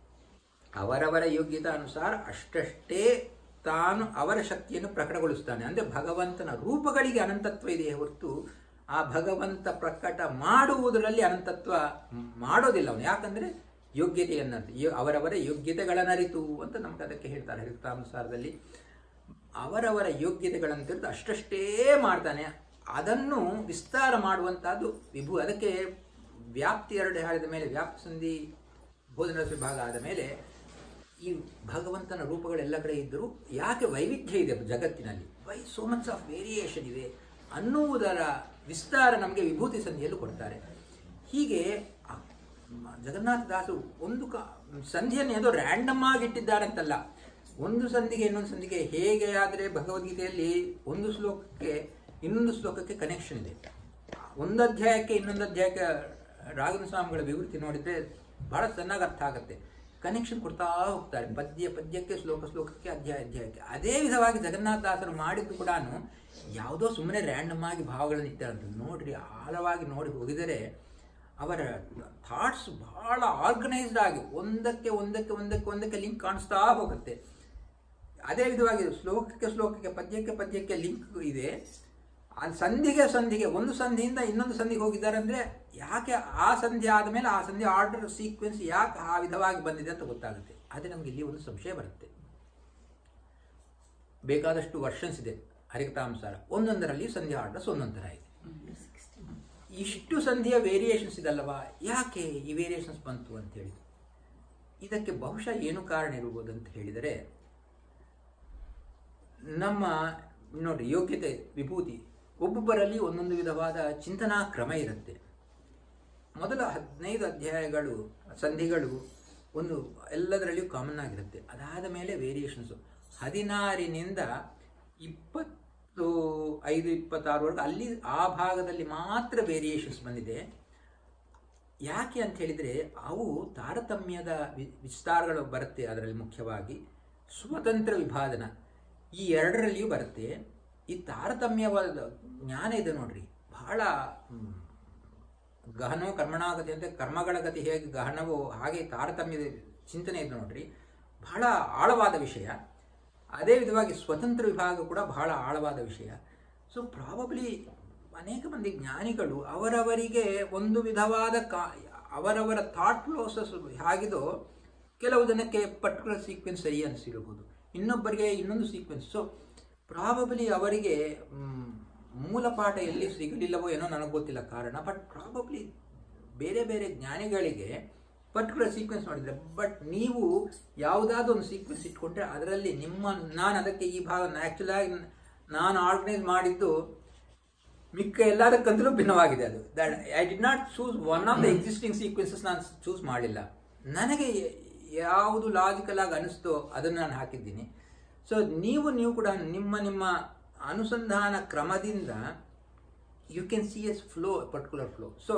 ಅವರವರ ಯೋಗ್ಯತೆ ಅನುಸಾರ ಅಷ್ಟಷ್ಟೇ ತಾನು ಅವರ ಶಕ್ತಿಯನ್ನು ಪ್ರಕಟಗೊಳಿಸ್ತಾನೆ ಅಂದರೆ ಭಗವಂತನ ರೂಪಗಳಿಗೆ ಅನಂತತ್ವ ಇದೆ ಹೊರತು ಆ ಭಗವಂತ ಪ್ರಕಟ ಮಾಡುವುದರಲ್ಲಿ ಅನಂತತ್ವ ಮಾಡೋದಿಲ್ಲ ಅವನು ಯಾಕಂದರೆ ಯೋಗ್ಯತೆಯನ್ನಂತ ಯೋ- ಅವರವರ ಯೋಗ್ಯತೆಗಳನ್ನರಿತು ಅಂತ ನಮ್ಗೆ ಅದಕ್ಕೆ ಹೇಳ್ತಾರೆ ಹರಿತಾನುಸಾರದಲ್ಲಿ ಅವರವರ ಯೋಗ್ಯತೆಗಳನ್ನು ತಿಳಿದು ಅಷ್ಟಷ್ಟೇ ಮಾಡ್ತಾನೆ ಅದನ್ನು ವಿಸ್ತಾರ ಮಾಡುವಂತಹದ್ದು ವಿಭು ಅದಕ್ಕೆ ವ್ಯಾಪ್ತಿ ಎರಡು ಹೇಳಿದ ಮೇಲೆ ವ್ಯಾಪ್ತಿ ಸಂಧಿ ಬೋಧನ ವಿಭಾಗ ಆದ ಮೇಲೆ ಈ ಭಗವಂತನ ರೂಪಗಳೆಲ್ಲ ಕಡೆ ಇದ್ದರೂ ಯಾಕೆ ವೈವಿಧ್ಯ ಇದೆ ಜಗತ್ತಿನಲ್ಲಿ why so much of variation ಇದೆ ಅನ್ನುವುದರ ವಿಸ್ತಾರ ನಮಗೆ ವಿಭೂತಿ ಸಂಧಿಯಲ್ಲಿ ಕೊಡ್ತಾರೆ ಹೀಗೆ ಆ ಜಗನ್ನಾಥ ದಾಸರು ಒಂದು ಕ ಸಂಧಿಯನ್ನು ಏನೋ ರ್ಯಾಂಡಮ್ ಆಗಿ ಇಟ್ಟಿದ್ದಾರೆ ಅಂತಲ್ಲ ಒಂದು ಸಂಧಿಗೆ ಇನ್ನೊಂದು ಸಂಧಿಗೆ ಹೇಗೆ ಆದರೆ ಭಗವದ್ಗೀತೆಯಲ್ಲಿ ಒಂದು ಶ್ಲೋಕಕ್ಕೆ ಇನ್ನೊಂದು ಶ್ಲೋಕಕ್ಕೆ ಕನೆಕ್ಷನ್ ಇದೆ ಒಂದು ಅಧ್ಯಾಯಕ್ಕೆ ಇನ್ನೊಂದು ಅಧ್ಯಾಯಕ್ಕೆ ರಾಘವ ಸ್ವಾಮಿಗಳ ವಿವೃತಿ ನೋಡಿದ್ರೆ ಬಹಳ ಚೆನ್ನಾಗಿ ಅರ್ಥ ಆಗುತ್ತೆ ಕನೆಕ್ಷನ್ ಕೊಡ್ತಾ ಹೋಗ್ತಾರೆ ಪದ್ಯ ಪದ್ಯಕ್ಕೆ ಶ್ಲೋಕ ಶ್ಲೋಕಕ್ಕೆ ಅಧ್ಯಾಯ ಅಧ್ಯಾಯಕ್ಕೆ ಅದೇ ವಿಧವಾಗಿ ಜಗನ್ನಾಥ ದಾಸರು ಮಾಡಿದ್ದು ಕೂಡ ಯಾವುದೋ ಸುಮ್ಮನೆ ರ್ಯಾಂಡಮ್ ಆಗಿ ಭಾವಗಳನ್ನು ಇಟ್ಟಾರಂತ ನೋಡ್ರಿ ಆಳವಾಗಿ ನೋಡಿ ಹೋಗಿದರೆ ಅವರ ಥಾಟ್ಸ್ ಬಹಳ ಆರ್ಗನೈಸ್ಡ್ ಆಗಿ ಒಂದಕ್ಕೆ ಒಂದಕ್ಕೆ ಒಂದಕ್ಕೆ ಒಂದಕ್ಕೆ ಲಿಂಕ್ ಕಾಣಿಸ್ತಾ ಹೋಗುತ್ತೆ ಅದೇ ವಿಧವಾಗಿ ಶ್ಲೋಕಕ್ಕೆ ಶ್ಲೋಕಕ್ಕೆ ಪದ್ಯಕ್ಕೆ ಪದ್ಯಕ್ಕೆ ಲಿಂಕ್ ಇದೆ ಆ ಸಂಧಿಗೆ ಸಂಧಿಗೆ ಒಂದು ಸಂಧಿಯಿಂದ ಇನ್ನೊಂದು ಸಂಧಿಗೆ ಹೋಗಿದ್ದಾರೆ ಅಂದರೆ ಯಾಕೆ ಆ ಸಂಧಿ ಆದಮೇಲೆ ಆ ಸಂಧಿ ಆರ್ಡರ್ ಸೀಕ್ವೆನ್ಸ್ ಯಾಕೆ ಆ ವಿಧವಾಗಿ ಬಂದಿದೆ ಅಂತ ಗೊತ್ತಾಗುತ್ತೆ ಆದರೆ ನಮಗೆ ಇಲ್ಲಿ ಒಂದು ಸಂಶಯ ಬರುತ್ತೆ ಬೇಕಾದಷ್ಟು ವರ್ಷನ್ಸ್ ಇದೆ ಹರಿಕತಾನುಸಾರ ಒಂದೊಂದರಲ್ಲಿ ಸಂಧಿ ಆರ್ಡರ್ಸ್ ಒಂದೊಂದು ಥರ ಇದೆ ಇಷ್ಟು ಸಂಧಿಯ ವೇರಿಯೇಷನ್ಸ್ ಇದಲ್ಲವಾ ಯಾಕೆ ಈ ವೇರಿಯೇಷನ್ಸ್ ಬಂತು ಅಂತೇಳಿ ಇದಕ್ಕೆ ಬಹುಶಃ ಏನು ಕಾರಣ ಇರಬಹುದು ಅಂತ ಹೇಳಿದರೆ ನಮ್ಮ ನೋಡಿ ಯೋಗ್ಯತೆ ವಿಭೂತಿ ಒಬ್ಬೊಬ್ಬರಲ್ಲಿ ಒಂದೊಂದು ವಿಧವಾದ ಚಿಂತನಾ ಕ್ರಮ ಇರುತ್ತೆ ಮೊದಲ ಹದಿನೈದು ಅಧ್ಯಾಯಗಳು ಸಂಧಿಗಳು ಒಂದು ಎಲ್ಲದರಲ್ಲಿಯೂ ಕಾಮನ್ ಆಗಿರುತ್ತೆ ಅದಾದ ಮೇಲೆ ವೇರಿಯೇಷನ್ಸು ಹದಿನಾರಿನಿಂದ ಇಪ್ಪತ್ತು ಐದು ಇಪ್ಪತ್ತಾರವರೆಗೂ ಅಲ್ಲಿ ಆ ಭಾಗದಲ್ಲಿ ಮಾತ್ರ ವೇರಿಯೇಷನ್ಸ್ ಬಂದಿದೆ ಯಾಕೆ ಅಂತ ಹೇಳಿದರೆ ಅವು ತಾರತಮ್ಯದ ವಿ- ವಿಸ್ತಾರಗಳು ಬರುತ್ತೆ ಅದರಲ್ಲಿ ಮುಖ್ಯವಾಗಿ ಸ್ವತಂತ್ರ ವಿಭಾಜನ ಈ ಎರಡರಲ್ಲಿಯೂ ಬರುತ್ತೆ ಈ ತಾರತಮ್ಯವಾದ ಜ್ಞಾನ ಇದೆ ನೋಡ್ರಿ ಬಹಳ ಹ್ಮ್, ಗಹನೋ ಕರ್ಮಣಾಗತಿ ಅಂತ ಕರ್ಮಗಳ ಗತಿ ಹೇಗೆ ಗಹನವೋ ಹಾಗೆ ತಾರತಮ್ಯದ ಚಿಂತನೆ ಇದೆ ನೋಡ್ರಿ ಬಹಳ ಆಳವಾದ ವಿಷಯ ಅದೇ ವಿಧವಾಗಿ ಸ್ವತಂತ್ರ ವಿಭಾಗ ಕೂಡ ಬಹಳ ಆಳವಾದ ವಿಷಯ ಸೊ ಪ್ರಾಬಬ್ಲಿ ಅನೇಕ ಮಂದಿ ಜ್ಞಾನಿಗಳು ಅವರವರಿಗೆ ಒಂದು ವಿಧವಾದ ಕಾ ಅವರವರ ಥಾಟ್ ಪ್ರೋಸೆಸ್ ಹೇಗಿದೋ ಕೆಲವು ಜನಕ್ಕೆ ಪರ್ಟಿಕ್ಯುಲರ್ ಸೀಕ್ವೆನ್ಸ್ ಸರಿ ಅನಿಸಿರಬಹುದು ಇನ್ನೊಬ್ಬರಿಗೆ ಇನ್ನೊಂದು ಸೀಕ್ವೆನ್ಸ್ ಸೊ ಪ್ರಾಬಬಲಿ ಅವರಿಗೆ ಮ್, ಮೂಲ ಪಾಠ ಎಲ್ಲಿ ಸಿಗಲಿಲ್ಲವೋ ಏನೋ ನನಗೆ ಗೊತ್ತಿಲ್ಲ ಕಾರಣ ಬಟ್ ಪ್ರಾಬಬ್ಲಿ ಬೇರೆ ಬೇರೆ ಜ್ಞಾನಿಗಳಿಗೆ ಪರ್ಟಿಕ್ಯುಲರ್ ಸೀಕ್ವೆನ್ಸ್ ಮಾಡಿದ್ರೆ ಬಟ್ ನೀವು ಯಾವುದಾದ್ರೂ ಒಂದು ಸೀಕ್ವೆನ್ಸ್ ಇಟ್ಕೊಂಡ್ರೆ ಅದರಲ್ಲಿ ನಿಮ್ಮ ನಾನು ಅದಕ್ಕೆ ಈ ಭಾಗ ಆ್ಯಕ್ಚುಲಾಗಿ ನಾನು ಆರ್ಗನೈಸ್ ಮಾಡಿದ್ದು ಮಿಕ್ಕ ಎಲ್ಲದಕ್ಕಂತಲೂ ಭಿನ್ನವಾಗಿದೆ ಅದು that I did not choose one of the existing sequences ನಾನು ಚೂಸ್ ಮಾಡಲಿಲ್ಲ ನನಗೆ ಯಾವುದು ಲಾಜಿಕಲ್ ಆಗಿ ಅನಿಸ್ತೋ ಅದನ್ನು ನಾನು ಹಾಕಿದ್ದೀನಿ ಸೊ ನೀವು ನೀವು ಕೂಡ ನಿಮ್ಮ ನಿಮ್ಮ ಅನುಸಂಧಾನ ಕ್ರಮದಿಂದ you can see as flow particular flow so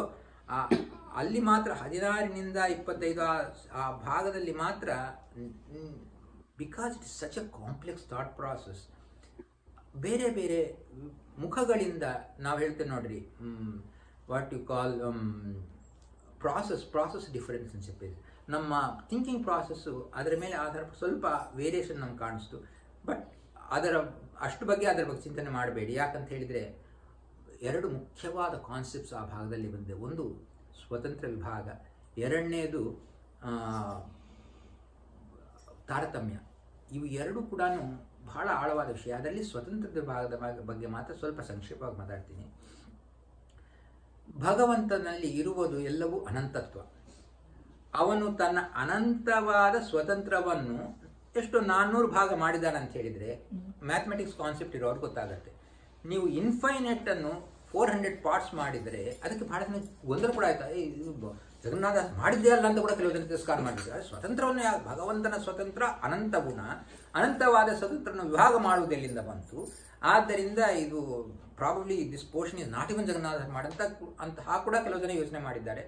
ಆ ಅಲ್ಲಿ ಮಾತ್ರ ಹದಿನಾರರಿಂದ ಇಪ್ಪತ್ತೈದು ಆ ಆ ಭಾಗದಲ್ಲಿ ಮಾತ್ರ because it is such a complex thought process ಬೇರೆ ಬೇರೆ ಮುಖಗಳಿಂದ ನಾವು ಹೇಳ್ತೇವೆ ನೋಡ್ರಿ what you call process process difference in spaces ನಮ್ಮ ಥಿಂಕಿಂಗ್ ಪ್ರಾಸೆಸ್ಸು ಅದರ ಮೇಲೆ ಆಧಾರ ಸ್ವಲ್ಪ ವೇರಿಯೇಷನ್ ನಮ್ಗೆ ಕಾಣಿಸ್ತು ಬಟ್ ಅದರ ಅಷ್ಟು ಬಗ್ಗೆ ಅದರ ಬಗ್ಗೆ ಚಿಂತನೆ ಮಾಡಬೇಡಿ ಯಾಕಂತ ಹೇಳಿದರೆ ಎರಡು ಮುಖ್ಯವಾದ ಕಾನ್ಸೆಪ್ಟ್ಸ್ ಆ ಭಾಗದಲ್ಲಿ ಬಂದಿದೆ ಒಂದು ಸ್ವತಂತ್ರ ವಿಭಾಗ ಎರಡನೇದು ಆ, ತಾರತಮ್ಯ ಇವು ಎರಡು ಕೂಡ ಬಹಳ ಆಳವಾದ ವಿಷಯ ಅದರಲ್ಲಿ ಸ್ವತಂತ್ರ ವಿಭಾಗದ ಭಾಗ- ಬಗ್ಗೆ ಮಾತ್ರ ಸ್ವಲ್ಪ ಸಂಕ್ಷೇಪವಾಗಿ ಮಾತಾಡ್ತೀನಿ ಭಗವಂತನಲ್ಲಿ ಇರುವುದು ಎಲ್ಲವೂ ಅನಂತತ್ವ ಅವನು ತನ್ನ ಅನಂತವಾದ ಸ್ವತಂತ್ರವನ್ನು ಎಷ್ಟು ನಾನ್ನೂರು ಭಾಗ ಮಾಡಿದ್ದಾನೆ ಅಂತ ಹೇಳಿದ್ರೆ ಮ್ಯಾಥಮೆಟಿಕ್ಸ್ ಕಾನ್ಸೆಪ್ಟ್ ಇರೋರು ಗೊತ್ತಾಗತ್ತೆ ನೀವು ಇನ್ಫೈನೆಟ್ ಅನ್ನು ಫೋರ್ ಹಂಡ್ರೆಡ್ ಪಾರ್ಟ್ಸ್ ಮಾಡಿದರೆ ಅದಕ್ಕೆ ಬಹಳ ಜನ ಗೊಂದಲ ಕೂಡ ಆಯ್ತಾ ಏ, ಇದು ಬ- ಜಗನ್ನಾಥ ಮಾಡಿದ್ದೇ ಅಲ್ಲ ಅಂತ ಕೂಡ ಕೆಲವು ಜನ ತಿರಸ್ಕಾರ ಮಾಡಿದ್ದಾರೆ ಸ್ವತಂತ್ರವನ್ನು ಯಾ- ಭಗವಂತನ ಸ್ವತಂತ್ರ ಅನಂತ ಗುಣ ಅನಂತವಾದ ಸ್ವತಂತ್ರವನ್ನು ವಿಭಾಗ ಮಾಡುವುದೆಲ್ಲಿಂದ ಬಂತು ಆದ್ದರಿಂದ ಇದು probably this portion is not even Jagannatha ಮಾಡಂತ ಅಂತಹ ಕೂಡ ಕೆಲವು ಜನ ಯೋಚನೆ ಮಾಡಿದ್ದಾರೆ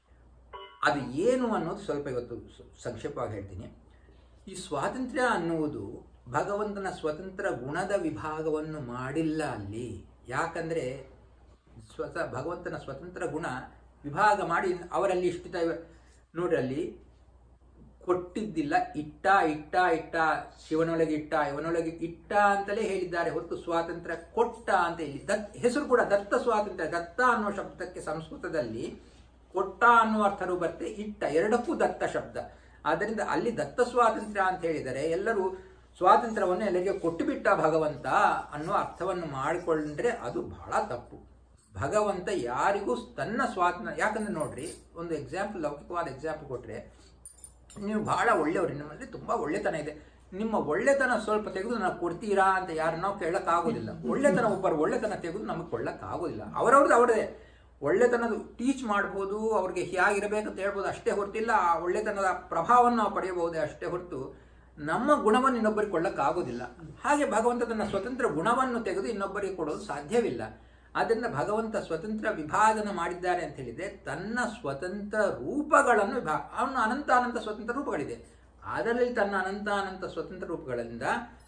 ಅದು ಏನು ಅನ್ನೋದು ಸ್ವಲ್ಪ ಇವತ್ತು ಸ- ಸಂಕ್ಷೇಪವಾಗಿ ಹೇಳ್ತೀನಿ ಈ ಸ್ವಾತಂತ್ರ್ಯ ಅನ್ನುವುದು ಭಗವಂತನ ಸ್ವತಂತ್ರ ಗುಣದ ವಿಭಾಗವನ್ನು ಮಾಡಿಲ್ಲ ಅಲ್ಲಿ ಯಾಕಂದ್ರೆ ಸ್ವತ ಭಗವಂತನ ಸ್ವತಂತ್ರ ಗುಣ ವಿಭಾಗ ಮಾಡಿ ಅವರಲ್ಲಿ ಇಷ್ಟಿತ ನೋಡ್ರಿ ಅಲ್ಲಿ ಕೊಟ್ಟಿದ್ದಿಲ್ಲ ಇಟ್ಟ ಇಟ್ಟ ಇಟ್ಟ ಶಿವನೊಳಗೆ ಇಟ್ಟ ಇವನೊಳಗೆ ಇಟ್ಟ ಅಂತಲೇ ಹೇಳಿದ್ದಾರೆ ಹೊತ್ತು ಸ್ವಾತಂತ್ರ್ಯ ಕೊಟ್ಟ ಅಂತ ಇಲ್ಲಿ ದತ್ ಹೆಸರು ಕೂಡ ದತ್ತ ಸ್ವಾತಂತ್ರ್ಯ ದತ್ತ ಅನ್ನೋ ಶಬ್ದಕ್ಕೆ ಸಂಸ್ಕೃತದಲ್ಲಿ ಕೊಟ್ಟ ಅನ್ನೋ ಅರ್ಥರು ಬರುತ್ತೆ ಇಟ್ಟ ಎರಡಕ್ಕೂ ದತ್ತ ಶಬ್ದ ಆದ್ದರಿಂದ ಅಲ್ಲಿ ದತ್ತ ಸ್ವಾತಂತ್ರ್ಯ ಅಂತ ಹೇಳಿದರೆ ಎಲ್ಲರೂ ಸ್ವಾತಂತ್ರ್ಯವನ್ನು ಎಲ್ಲರಿಗೆ ಕೊಟ್ಟು ಬಿಟ್ಟ ಭಗವಂತ ಅನ್ನೋ ಅರ್ಥವನ್ನು ಮಾಡಿಕೊಂಡ್ರೆ ಅದು ಬಹಳ ತಪ್ಪು ಭಗವಂತ ಯಾರಿಗೂ ತನ್ನ ಸ್ವಾತಂತ್ರ್ಯ ಯಾಕಂದ್ರೆ ನೋಡ್ರಿ ಒಂದು ಎಕ್ಸಾಂಪಲ್ ಲೌಕಿಕವಾದ ಎಕ್ಸಾಂಪಲ್ ಕೊಟ್ರೆ ನೀವು ಬಹಳ ಒಳ್ಳೆಯವರು ನಿಮ್ಮಲ್ಲಿ ತುಂಬಾ ಒಳ್ಳೆತನ ಇದೆ ನಿಮ್ಮ ಒಳ್ಳೆತನ ಸ್ವಲ್ಪ ತೆಗೆದು ನಾವು ಕೊಡ್ತೀರಾ ಅಂತ ಯಾರು ನಾವು ಕೇಳಕ್ಕಾಗೋದಿಲ್ಲ ಒಳ್ಳೆತನ ಒಬ್ಬರು ಒಳ್ಳೆತನ ತೆಗೆದು ನಮಗೆ ಕೊಳ್ಳಕ್ಕಾಗೋದಿಲ್ಲ ಅವರವ್ರದ್ದು ಅವರದೇ ಒಳ್ಳೆತನದ ಟೀಚ್ ಮಾಡ್ಬೋದು ಅವ್ರಿಗೆ ಹೇಗಿರಬೇಕಂತ ಹೇಳ್ಬೋದು ಅಷ್ಟೇ ಹೊರತಿಲ್ಲ ಆ ಒಳ್ಳೆತನದ ಪ್ರಭಾವವನ್ನು ನಾವು ಪಡೆಯಬಹುದೇ ಅಷ್ಟೇ ಹೊರತು ನಮ್ಮ ಗುಣವನ್ನು ಇನ್ನೊಬ್ಬರಿಗೆ ಕೊಳ್ಳಕ್ಕಾಗೋದಿಲ್ಲ ಹಾಗೆ ಭಗವಂತ ತನ್ನ ಸ್ವತಂತ್ರ ಗುಣವನ್ನು ತೆಗೆದು ಇನ್ನೊಬ್ಬರಿಗೆ ಕೊಡೋದು ಸಾಧ್ಯವಿಲ್ಲ ಆದ್ದರಿಂದ ಭಗವಂತ ಸ್ವತಂತ್ರ ವಿಭಾಗನ ಮಾಡಿದ್ದಾರೆ ಅಂತ ಹೇಳಿದ್ರೆ ತನ್ನ ಸ್ವತಂತ್ರ ರೂಪಗಳನ್ನು ವಿಭಾಗ ಅವನು ಅನಂತ ಅನಂತ ಸ್ವತಂತ್ರ ರೂಪಗಳಿದೆ ಅದರಲ್ಲಿ ತನ್ನ ಅನಂತ ಅನಂತ ಸ್ವತಂತ್ರ ರೂಪಗಳಿಂದ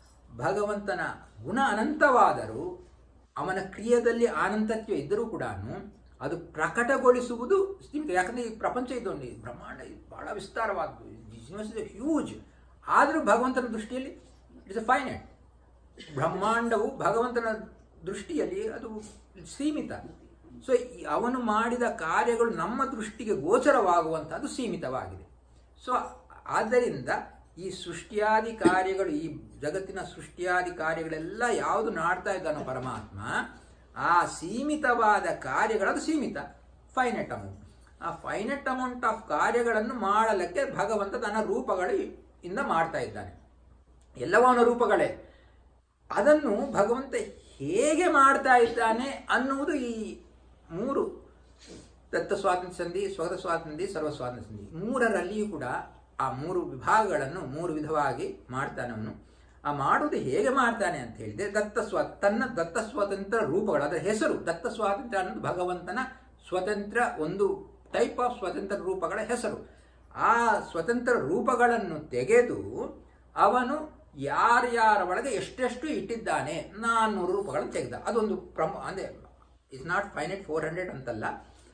ಭಗವಂತನ ಗುಣ ಅನಂತವಾದರೂ ಅವನ ಕ್ರಿಯೆಯಲ್ಲಿ ಅನಂತತ್ವ ಇದ್ದರೂ ಕೂಡ ಅದು ಪ್ರಕಟಗೊಳಿಸುವುದು ಸೀಮಿತ ಯಾಕಂದ್ರೆ ಈ ಪ್ರಪಂಚ ಇದೊಂದು ಈ ಬ್ರಹ್ಮಾಂಡ ಇದು ಬಹಳ ವಿಸ್ತಾರವಾದ್ದು ಯೂನಿವರ್ಸ್ ಇಸ್ ಹ್ಯೂಜ್ ಆದರೂ ಭಗವಂತನ ದೃಷ್ಟಿಯಲ್ಲಿ ಇಟ್ಸ್ ಅ ಫೈನೈಟ್ ಬ್ರಹ್ಮಾಂಡವು ಭಗವಂತನ ದೃಷ್ಟಿಯಲ್ಲಿ ಅದು ಸೀಮಿತ ಸೊ ಅವನು ಮಾಡಿದ ಕಾರ್ಯಗಳು ನಮ್ಮ ದೃಷ್ಟಿಗೆ ಗೋಚರವಾಗುವಂತಹದ್ದು ಸೀಮಿತವಾಗಿದೆ ಸೊ ಆದ್ದರಿಂದ ಈ ಸೃಷ್ಟಿಯಾದಿ ಕಾರ್ಯಗಳು ಈ ಜಗತ್ತಿನ ಸೃಷ್ಟಿಯಾದಿ ಕಾರ್ಯಗಳೆಲ್ಲ ಯಾವುದು ನಾಡ್ತಾ ಇದ್ದಾನೋ ಪರಮಾತ್ಮ ಆ ಸೀಮಿತವಾದ ಕಾರ್ಯಗಳದು ಸೀಮಿತ ಫೈನೆಟ್ ಅಮೌಂಟ್ ಆ ಫೈನೆಟ್ ಅಮೌಂಟ್ ಆಫ್ ಕಾರ್ಯಗಳನ್ನು ಮಾಡಲಿಕ್ಕೆ ಭಗವಂತ ತನ್ನ ರೂಪಗಳು ಇಂದ ಮಾಡ್ತಾ ಇದ್ದಾನೆ ಎಲ್ಲವೂ ಅವನ ರೂಪಗಳೇ ಅದನ್ನು ಭಗವಂತ ಹೇಗೆ ಮಾಡ್ತಾ ಇದ್ದಾನೆ ಅನ್ನುವುದು ಈ ಮೂರು ದತ್ತ ಸ್ವಾತಂತ್ರ್ಯ ಸಂಧಿ ಸ್ವಗತ ಸ್ವಾತಂತ್ರ್ಯ ಸರ್ವ ಸ್ವಾತಂತ್ರ್ಯ ಸಂಧಿ ಮೂರರಲ್ಲಿಯೂ ಕೂಡ ಆ ಮೂರು ವಿಭಾಗಗಳನ್ನು ಮೂರು ವಿಧವಾಗಿ ಮಾಡ್ತಾನೆ ಅವನು ಆ ಮಾಡುವುದು ಹೇಗೆ ಮಾಡ್ತಾನೆ ಅಂತ ಹೇಳಿದ್ರೆ ದತ್ತ ಸ್ವ ತನ್ನ ದತ್ತ ಸ್ವತಂತ್ರ ರೂಪಗಳು ಅದರ ಹೆಸರು ದತ್ತ ಸ್ವಾತಂತ್ರ್ಯ ಅನ್ನೋದು ಭಗವಂತನ ಸ್ವತಂತ್ರ ಒಂದು ಟೈಪ್ ಆಫ್ ಸ್ವತಂತ್ರ ರೂಪಗಳ ಹೆಸರು ಆ ಸ್ವತಂತ್ರ ರೂಪಗಳನ್ನು ತೆಗೆದು ಅವನು ಯಾರ್ಯಾರ ಒಳಗೆ ಎಷ್ಟೆಷ್ಟು ಇಟ್ಟಿದ್ದಾನೆ ನಾನ್ನೂರು ರೂಪಗಳನ್ನು ತೆಗೆದ ಅದೊಂದು ಪ್ರಮ ಅಂದರೆ is not five four hundred ಅಂತಲ್ಲ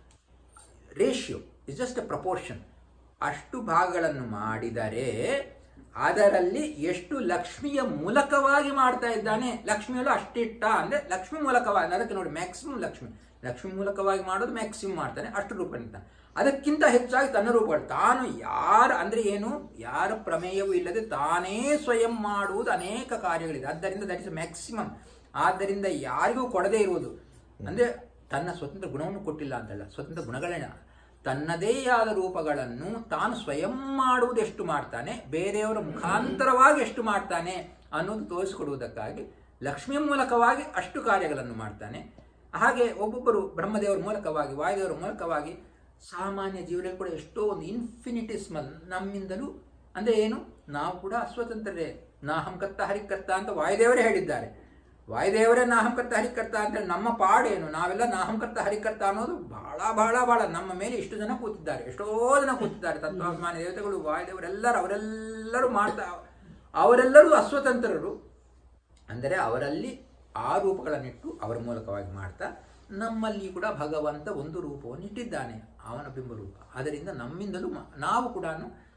ratio is just a proportion ಅಷ್ಟು ಭಾಗಗಳನ್ನು ಮಾಡಿದರೆ ಅದರಲ್ಲಿ ಎಷ್ಟು ಲಕ್ಷ್ಮಿಯ ಮೂಲಕವಾಗಿ ಮಾಡ್ತಾ ಇದ್ದಾನೆ ಲಕ್ಷ್ಮಿಯಲ್ಲೂ ಅಷ್ಟಿಟ್ಟ ಅಂದ್ರೆ ಲಕ್ಷ್ಮಿ ಮೂಲಕವಾಗಿ ಅದಕ್ಕೆ ನೋಡಿ ಮ್ಯಾಕ್ಸಿಮಮ್ ಲಕ್ಷ್ಮಿ ಲಕ್ಷ್ಮಿ ಮೂಲಕವಾಗಿ ಮಾಡೋದು ಮ್ಯಾಕ್ಸಿಮಮ್ ಮಾಡ್ತಾನೆ ಅಷ್ಟು ರೂಪ ನಿಂತಾನೆ ಅದಕ್ಕಿಂತ ಹೆಚ್ಚಾಗಿ ತನ್ನ ರೂಪಗಳು ತಾನು ಯಾರ ಅಂದ್ರೆ ಏನು ಯಾರ ಪ್ರಮೇಯವೂ ಇಲ್ಲದೆ ತಾನೇ ಸ್ವಯಂ ಮಾಡುವುದು ಅನೇಕ ಕಾರ್ಯಗಳಿದೆ ಆದ್ದರಿಂದ ದಟ್ ಇಸ್ ಮ್ಯಾಕ್ಸಿಮಮ್ ಆದ್ದರಿಂದ ಯಾರಿಗೂ ಕೊಡದೇ ಇರುವುದು ಅಂದ್ರೆ ತನ್ನ ಸ್ವತಂತ್ರ ಗುಣವನ್ನು ಕೊಟ್ಟಿಲ್ಲ ಅಂತಲ್ಲ ಸ್ವತಂತ್ರ ಗುಣಗಳನ್ನ ತನ್ನದೇ ಆದ ರೂಪಗಳನ್ನು ತಾನು ಸ್ವಯಂ ಮಾಡುವುದು ಎಷ್ಟು ಮಾಡ್ತಾನೆ ಬೇರೆಯವರ ಮುಖಾಂತರವಾಗಿ ಎಷ್ಟು ಮಾಡ್ತಾನೆ ಅನ್ನೋದು ತೋರಿಸಿಕೊಡುವುದಕ್ಕಾಗಿ ಲಕ್ಷ್ಮಿಯ ಮೂಲಕವಾಗಿ ಅಷ್ಟು ಕಾರ್ಯಗಳನ್ನು ಮಾಡ್ತಾನೆ ಹಾಗೆ ಒಬ್ಬೊಬ್ಬರು ಬ್ರಹ್ಮದೇವರ ಮೂಲಕವಾಗಿ ವಾಯುದೇವರ ಮೂಲಕವಾಗಿ ಸಾಮಾನ್ಯ ಜೀವರಲ್ಲಿ ಕೂಡ ಎಷ್ಟೋ ಒಂದು ಇನ್ಫಿನಿಟಿಸ್ಮಲ್ ನಮ್ಮಿಂದಲೂ ಅಂದ್ರೆ ಏನು ನಾವು ಕೂಡ ಅಸ್ವತಂತ್ರರೇ ನಾ ಹಂಕತ್ತ ಹರಿಕತ್ತ ಅಂತ ವಾಯುದೇವರೇ ಹೇಳಿದ್ದಾರೆ ವಾಯುದೇವರೇ ನಾಹಂಕರ್ತ ಹರಿಕರ್ತ ಅಂತೇಳಿ ನಮ್ಮ ಪಾಡೇನು ನಾವೆಲ್ಲ ನಾಹಂಕರ್ತ ಹರಿಕರ್ತ ಅನ್ನೋದು ಬಹಳ ಬಹಳ ಬಹಳ ನಮ್ಮ ಮೇಲೆ ಇಷ್ಟು ಜನ ಕೂತಿದ್ದಾರೆ ಎಷ್ಟೋ ಜನ ಕೂತಿದ್ದಾರೆ ತತ್ವಾಭಿಮಾನಿ ದೇವತೆಗಳು ವಾಯುದೇವರೆಲ್ಲರೂ ಅವರೆಲ್ಲರೂ ಮಾಡ್ತಾ ಅವರೆಲ್ಲರೂ ಅಸ್ವತಂತ್ರರು ಅಂದರೆ ಅವರಲ್ಲಿ ಆ ರೂಪಗಳನ್ನಿಟ್ಟು ಅವರ ಮೂಲಕವಾಗಿ ಮಾಡ್ತಾ ನಮ್ಮಲ್ಲಿ ಕೂಡ ಭಗವಂತ ಒಂದು ರೂಪವನ್ನು ಇಟ್ಟಿದ್ದಾನೆ ಅವನ ಬಿಂಬರೂಪ ಅದರಿಂದ ನಮ್ಮಿಂದಲೂ ಮ- ನಾವು ಕೂಡ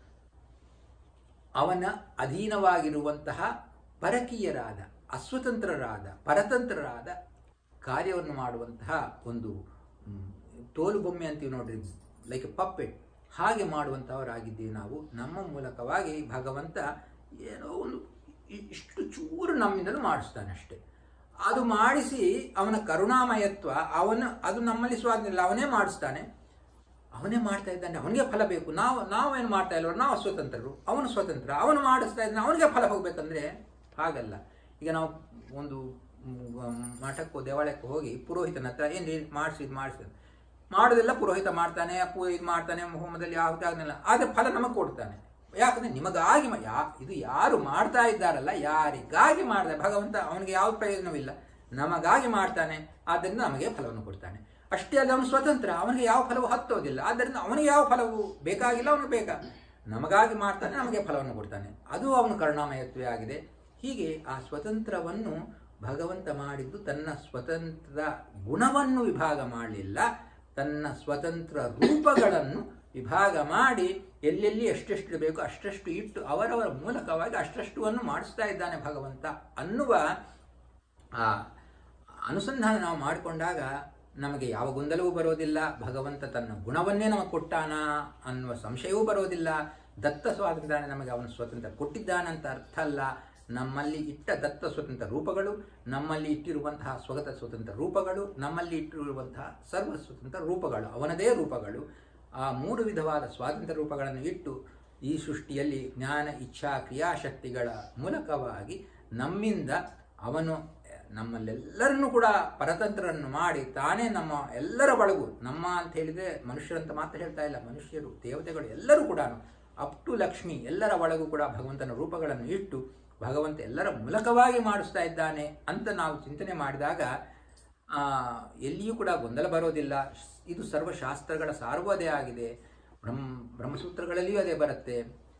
ಅವನ ಅಧೀನವಾಗಿರುವಂತಹ ಪರಕೀಯರಾದ ಅಸ್ವತಂತ್ರರಾದ ಪರತಂತ್ರರಾದ ಕಾರ್ಯವನ್ನು ಮಾಡುವಂತಹ ಒಂದು ಮ್, ತೋಲುಬೊಮ್ಮೆ ಅಂತೀವಿ ನೋಡ್ರಿ ಲೈಕ್ ಪಪ್ಪೆಟ್ ಹಾಗೆ ಮಾಡುವಂತಹವರಾಗಿದ್ದೀವಿ ನಾವು ನಮ್ಮ ಮೂಲಕವಾಗಿ ಭಗವಂತ ಏನೋ ಒಂದು ಇ- ಇಷ್ಟು ಚೂರು ನಮ್ಮಿಂದಲೂ ಮಾಡಿಸ್ತಾನೆ ಅಷ್ಟೇ ಅದು ಮಾಡಿಸಿ ಅವನ ಕರುಣಾಮಯತ್ವ ಅವನ ಅದು ನಮ್ಮಲ್ಲಿ ಸ್ವಾಧೀನ ಇಲ್ಲ ಅವನೇ ಮಾಡಿಸ್ತಾನೆ ಅವನೇ ಮಾಡ್ತಾ ಇದ್ದಾನೆ ಅವನಿಗೆ ಫಲ ಬೇಕು ನಾವು ನಾವೇನು ಮಾಡ್ತಾ ಇಲ್ವ ನಾವು ಸ್ವತಂತ್ರರು ಅವನು ಸ್ವತಂತ್ರ ಅವನು ಮಾಡಿಸ್ತಾ ಇದ್ದಾನೆ ಅವನಿಗೆ ಫಲ ಹೋಗ್ಬೇಕಂದ್ರೆ ಹಾಗಲ್ಲ ಈಗ ನಾವು ಒಂದು ಮ್, ಮಠಕ್ಕೋ ದೇವಾಲಯಕ್ಕೆ ಹೋಗಿ ಪುರೋಹಿತನ ಹತ್ರ ಏನು ಮಾಡಿಸಿ ಇದು ಮಾಡಿಸಿ ಮಾಡೋದೆಲ್ಲ ಪುರೋಹಿತ ಮಾಡ್ತಾನೆ ಪೂ ಇದು ಮಾಡ್ತಾನೆ ಹೋಮದಲ್ಲಿ ಯಾವ್ದು ಆಗಲಿಲ್ಲ ಆದರೆ ಫಲ ನಮಗೆ ಕೊಡ್ತಾನೆ ಯಾಕಂದ್ರೆ ನಿಮಗಾಗಿ ಮ- ಯಾ ಇದು ಯಾರು ಮಾಡ್ತಾ ಇದ್ದಾರಲ್ಲ ಯಾರಿಗಾಗಿ ಮಾಡಿದ ಭಗವಂತ ಅವನಿಗೆ ಯಾವ ಪ್ರಯೋಜನವಿಲ್ಲ ನಮಗಾಗಿ ಮಾಡ್ತಾನೆ ಆದ್ದರಿಂದ ನಮಗೆ ಫಲವನ್ನು ಕೊಡ್ತಾನೆ ಅಷ್ಟೇ ಅಲ್ಲ ಅವನು ಸ್ವತಂತ್ರ ಅವನಿಗೆ ಯಾವ ಫಲವು ಹತ್ತೋದಿಲ್ಲ ಆದ್ದರಿಂದ ಅವನಿಗೆ ಯಾವ ಫಲವು ಬೇಕಾಗಿಲ್ಲ ಅವನಿಗೆ ಬೇಕಾ ನಮಗಾಗಿ ಮಾಡ್ತಾನೆ ನಮಗೆ ಫಲವನ್ನು ಕೊಡ್ತಾನೆ ಅದು ಅವನ ಕರುಣಾಮಯತ್ವೇ ಆಗಿದೆ ಹೀಗೆ ಆ ಸ್ವತಂತ್ರವನ್ನು ಭಗವಂತ ಮಾಡಿದ್ದು ತನ್ನ ಸ್ವತಂತ್ರದ ಗುಣವನ್ನು ವಿಭಾಗ ಮಾಡಲಿಲ್ಲ ತನ್ನ ಸ್ವತಂತ್ರ ರೂಪಗಳನ್ನು ವಿಭಾಗ ಮಾಡಿ ಎಲ್ಲೆಲ್ಲಿ ಎಷ್ಟೆಷ್ಟು ಬೇಕು ಅಷ್ಟಷ್ಟು ಇಟ್ಟು ಅವರವರ ಮೂಲಕವಾಗಿ ಅಷ್ಟಷ್ಟುವನ್ನು ಮಾಡಿಸ್ತಾ ಇದ್ದಾನೆ ಭಗವಂತ ಅನ್ನುವ ಆ ಅನುಸಂಧಾನ ನಾವು ಮಾಡಿಕೊಂಡಾಗ ನಮಗೆ ಯಾವ ಗೊಂದಲವೂ ಬರೋದಿಲ್ಲ ಭಗವಂತ ತನ್ನ ಗುಣವನ್ನೇ ನಮಗೆ ಕೊಟ್ಟಾನ ಅನ್ನುವ ಸಂಶಯವೂ ಬರೋದಿಲ್ಲ ದತ್ತ ಸ್ವಾತಂತ್ರ್ಯ ನಮಗೆ ಅವನು ಸ್ವತಂತ್ರ ಕೊಟ್ಟಿದ್ದಾನಂತ ಅರ್ಥ ಅಲ್ಲ ನಮ್ಮಲ್ಲಿ ಇಟ್ಟ ದತ್ತ ಸ್ವತಂತ್ರ ರೂಪಗಳು ನಮ್ಮಲ್ಲಿ ಇಟ್ಟಿರುವಂತಹ ಸ್ವಗತ ಸ್ವತಂತ್ರ ರೂಪಗಳು ನಮ್ಮಲ್ಲಿ ಇಟ್ಟಿರುವಂತಹ ಸರ್ವ ಸ್ವತಂತ್ರ ರೂಪಗಳು ಅವನದೇ ರೂಪಗಳು ಆ ಮೂರು ವಿಧವಾದ ಸ್ವಾತಂತ್ರ್ಯ ರೂಪಗಳನ್ನು ಇಟ್ಟು ಈ ಸೃಷ್ಟಿಯಲ್ಲಿ ಜ್ಞಾನ ಇಚ್ಛಾ ಕ್ರಿಯಾಶಕ್ತಿಗಳ ಮೂಲಕವಾಗಿ ನಮ್ಮಿಂದ ಅವನು ನಮ್ಮಲ್ಲೆಲ್ಲರನ್ನೂ ಕೂಡ ಪರತಂತ್ರರನ್ನು ಮಾಡಿ ತಾನೇ ನಮ್ಮ ಎಲ್ಲರ ಒಳಗೂ ನಮ್ಮ ಅಂತ ಹೇಳಿದ್ರೆ ಮನುಷ್ಯರಂತ ಮಾತ್ರ ಹೇಳ್ತಾ ಇಲ್ಲ ಮನುಷ್ಯರು ದೇವತೆಗಳು ಎಲ್ಲರೂ ಕೂಡ ಅಪ್ ಟು ಲಕ್ಷ್ಮಿ ಎಲ್ಲರ ಒಳಗೂ ಕೂಡ ಭಗವಂತನ ರೂಪಗಳನ್ನು ಇಟ್ಟು ಭಗವಂತ ಎಲ್ಲರ ಮೂಲಕವಾಗಿ ಮಾಡಿಸ್ತಾ ಇದ್ದಾನೆ ಅಂತ ನಾವು ಚಿಂತನೆ ಮಾಡಿದಾಗ ಆ, ಎಲ್ಲಿಯೂ ಕೂಡ ಗೊಂದಲ ಬರೋದಿಲ್ಲ ಇದು ಸರ್ವಶಾಸ್ತ್ರಗಳ ಸಾರವೂ ಅದೇ ಆಗಿದೆ ಬ್ರಹ್ಮ ಬ್ರಹ್ಮಸೂತ್ರಗಳಲ್ಲಿಯೂ ಅದೇ ಬರುತ್ತೆ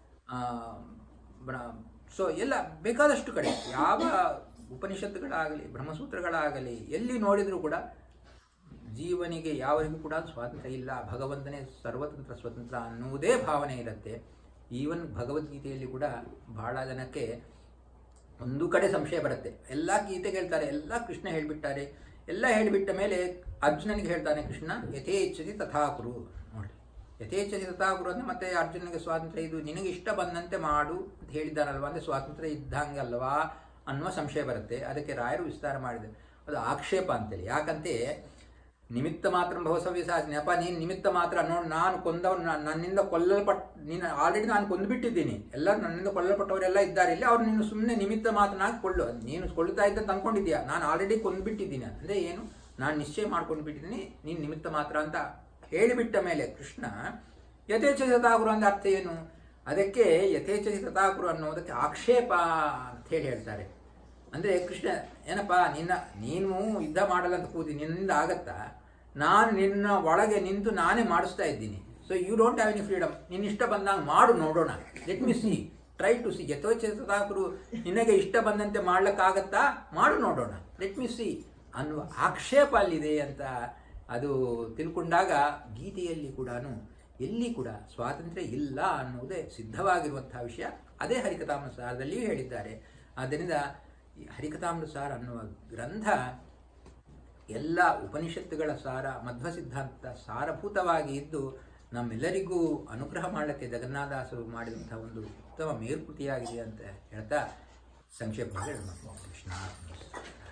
ಸೊ ಎಲ್ಲ ಬೇಕಾದಷ್ಟು ಕಡೆ ಯಾವ ಉಪನಿಷತ್ತುಗಳಾಗಲಿ ಬ್ರಹ್ಮಸೂತ್ರಗಳಾಗಲಿ ಎಲ್ಲಿ ನೋಡಿದರೂ ಕೂಡ ಜೀವನಿಗೆ ಯಾವರಿಗೂ ಕೂಡ ಸ್ವಾತಂತ್ರ್ಯ ಇಲ್ಲ ಭಗವಂತನೇ ಸರ್ವತಂತ್ರ ಸ್ವತಂತ್ರ ಅನ್ನುವುದೇ ಭಾವನೆ ಇರುತ್ತೆ ಈವನ್ ಭಗವದ್ಗೀತೆಯಲ್ಲಿ ಕೂಡ ಬಹಳ ಜನಕ್ಕೆ ಒಂದು ಕಡೆ ಸಂಶಯ ಬರುತ್ತೆ ಎಲ್ಲ ಗೀತೆಗೆ ಹೇಳ್ತಾರೆ ಎಲ್ಲ ಕೃಷ್ಣ ಹೇಳಿಬಿಟ್ಟಾರೆ ಎಲ್ಲ ಹೇಳಿಬಿಟ್ಟ ಮೇಲೆ ಅರ್ಜುನನಿಗೆ ಹೇಳ್ತಾನೆ ಕೃಷ್ಣ ಯಥೇಚ್ಛತಿ ತಥಾಕುರು ನೋಡಿ ಯಥೇಚ್ಛತಿ ತಥಾಕುರು ಅಂದ್ರೆ ಮತ್ತೆ ಅರ್ಜುನನಿಗೆ ಸ್ವಾತಂತ್ರ್ಯ ಇದು ನಿನಗೆ ಇಷ್ಟ ಬಂದಂತೆ ಮಾಡು ಅಂತ ಹೇಳಿದ್ದಾನಲ್ವಾ ಅಂದ್ರೆ ಸ್ವಾತಂತ್ರ್ಯ ಇದ್ದಂಗಲ್ವಾ ಅನ್ನುವ ಸಂಶಯ ಬರುತ್ತೆ ಅದಕ್ಕೆ ರಾಯರು ವಿಸ್ತಾರ ಮಾಡಿದೆ ಅದು ಆಕ್ಷೇಪ ಅಂತೇಳಿ ಯಾಕಂತೆ ನಿಮಿತ್ತ ಮಾತ್ರ ಭವಸವ್ಯಸಾಚನೆ ಅಪ್ಪ ನೀನು ನಿಮಿತ್ತ ಮಾತ್ರ ನೋಡಿ ನಾನು ಕೊಂದವನು ನಾನ್- ನನ್ನಿಂದ ಕೊಲ್ಲಲ್ಪಟ್ ನೀನು ಆಲ್ರೆಡಿ ನಾನು ಕೊಂದುಬಿಟ್ಟಿದ್ದೀನಿ ಎಲ್ಲರೂ ನನ್ನಿಂದ ಕೊಲ್ಲಲ್ಪಟ್ಟವರೆಲ್ಲ ಇದ್ದಾರೆ ಇಲ್ಲಿ ಅವ್ರು ನೀನು ಸುಮ್ಮನೆ ನಿಮಿತ್ತ ಮಾತನಾಗಿ ಕೊಳ್ಳು ನೀನು ಕೊಳ್ತಾ ಇದ್ದಂತ ಅನ್ಕೊಂಡಿದ್ಯಾ ನಾನು ಆಲ್ರೆಡಿ ಕೊಂದುಬಿಟ್ಟಿದ್ದೀನಿ ಅಂದರೆ ಏನು ನಾನು ನಿಶ್ಚಯ ಮಾಡ್ಕೊಂಡು ಬಿಟ್ಟಿದ್ದೀನಿ ನೀನು ನಿಮಿತ್ತ ಮಾತ್ರ ಅಂತ ಹೇಳಿಬಿಟ್ಟ ಮೇಲೆ ಕೃಷ್ಣ ಯಥೇಚ್ಛ ತಥಾಗುರು ಅಂದ್ರೆ ಅರ್ಥ ಏನು ಅದಕ್ಕೆ ಯಥೇಚ್ಛ ತಥಾಗುರು ಅನ್ನೋದಕ್ಕೆ ಆಕ್ಷೇಪ ಅಂತ ಹೇಳಿ ಹೇಳ್ತಾರೆ ಅಂದ್ರೆ ಕೃಷ್ಣ ಏನಪ್ಪ ನಿನ್ನ ನೀನು ಯುದ್ಧ ಮಾಡಲ್ಲ ಅಂತ ಕೂತಿ ನಿನ್ನಿಂದ ಆಗತ್ತಾ ನಾನು ನಿನ್ನ ಒಳಗೆ ನಿಂತು ನಾನೇ ಮಾಡಿಸ್ತಾ ಇದ್ದೀನಿ so you don't have any freedom ನಿನ್ನ ಇಷ್ಟ ಬಂದಾಗ ಮಾಡು ನೋಡೋಣ let me see try to see ಯಥೋಚಿತಾಕರು ನಿನಗೆ ಇಷ್ಟ ಬಂದಂತೆ ಮಾಡ್ಲಿಕ್ಕಾಗತ್ತಾ ಮಾಡು ನೋಡೋಣ ಲೆಟ್ ಮಿ ಸಿ ಅನ್ನುವ ಆಕ್ಷೇಪ ಅಲ್ಲಿದೆ ಅಂತ ಅದು ತಿಳ್ಕೊಂಡಾಗ ಗೀತೆಯಲ್ಲಿ ಕೂಡ ಎಲ್ಲಿ ಕೂಡ ಸ್ವಾತಂತ್ರ್ಯ ಇಲ್ಲ ಅನ್ನುವುದೇ ಸಿದ್ಧವಾಗಿರುವಂತಹ ವಿಷಯ ಅದೇ ಹರಿಕಥಾಮೃತಸಾರದಲ್ಲಿಯೂ ಹೇಳಿದ್ದಾರೆ ಆದ್ದರಿಂದ ಈ ಹರಿಕಥಾಮೃತಸಾರ ಅನ್ನುವ ಗ್ರಂಥ ಎಲ್ಲ ಉಪನಿಷತ್ತುಗಳ ಸಾರ ಮಧ್ವ ಸಿದ್ಧಾಂತ ಸಾರಭೂತವಾಗಿ ಇದ್ದು ನಮ್ಮೆಲ್ಲರಿಗೂ ಅನುಗ್ರಹ ಮಾಡಲಿಕ್ಕೆ ಜಗನ್ನಾಥದಾಸರು ಮಾಡಿದಂಥ ಒಂದು ಉತ್ತಮ ಮೇಲ್ಕೃತಿಯಾಗಿದೆ ಅಂತ ಹೇಳ್ತಾ ಸಂಕ್ಷೇಪವಾಗಿ ಹೇಳೋಣ ಕೃಷ್ಣ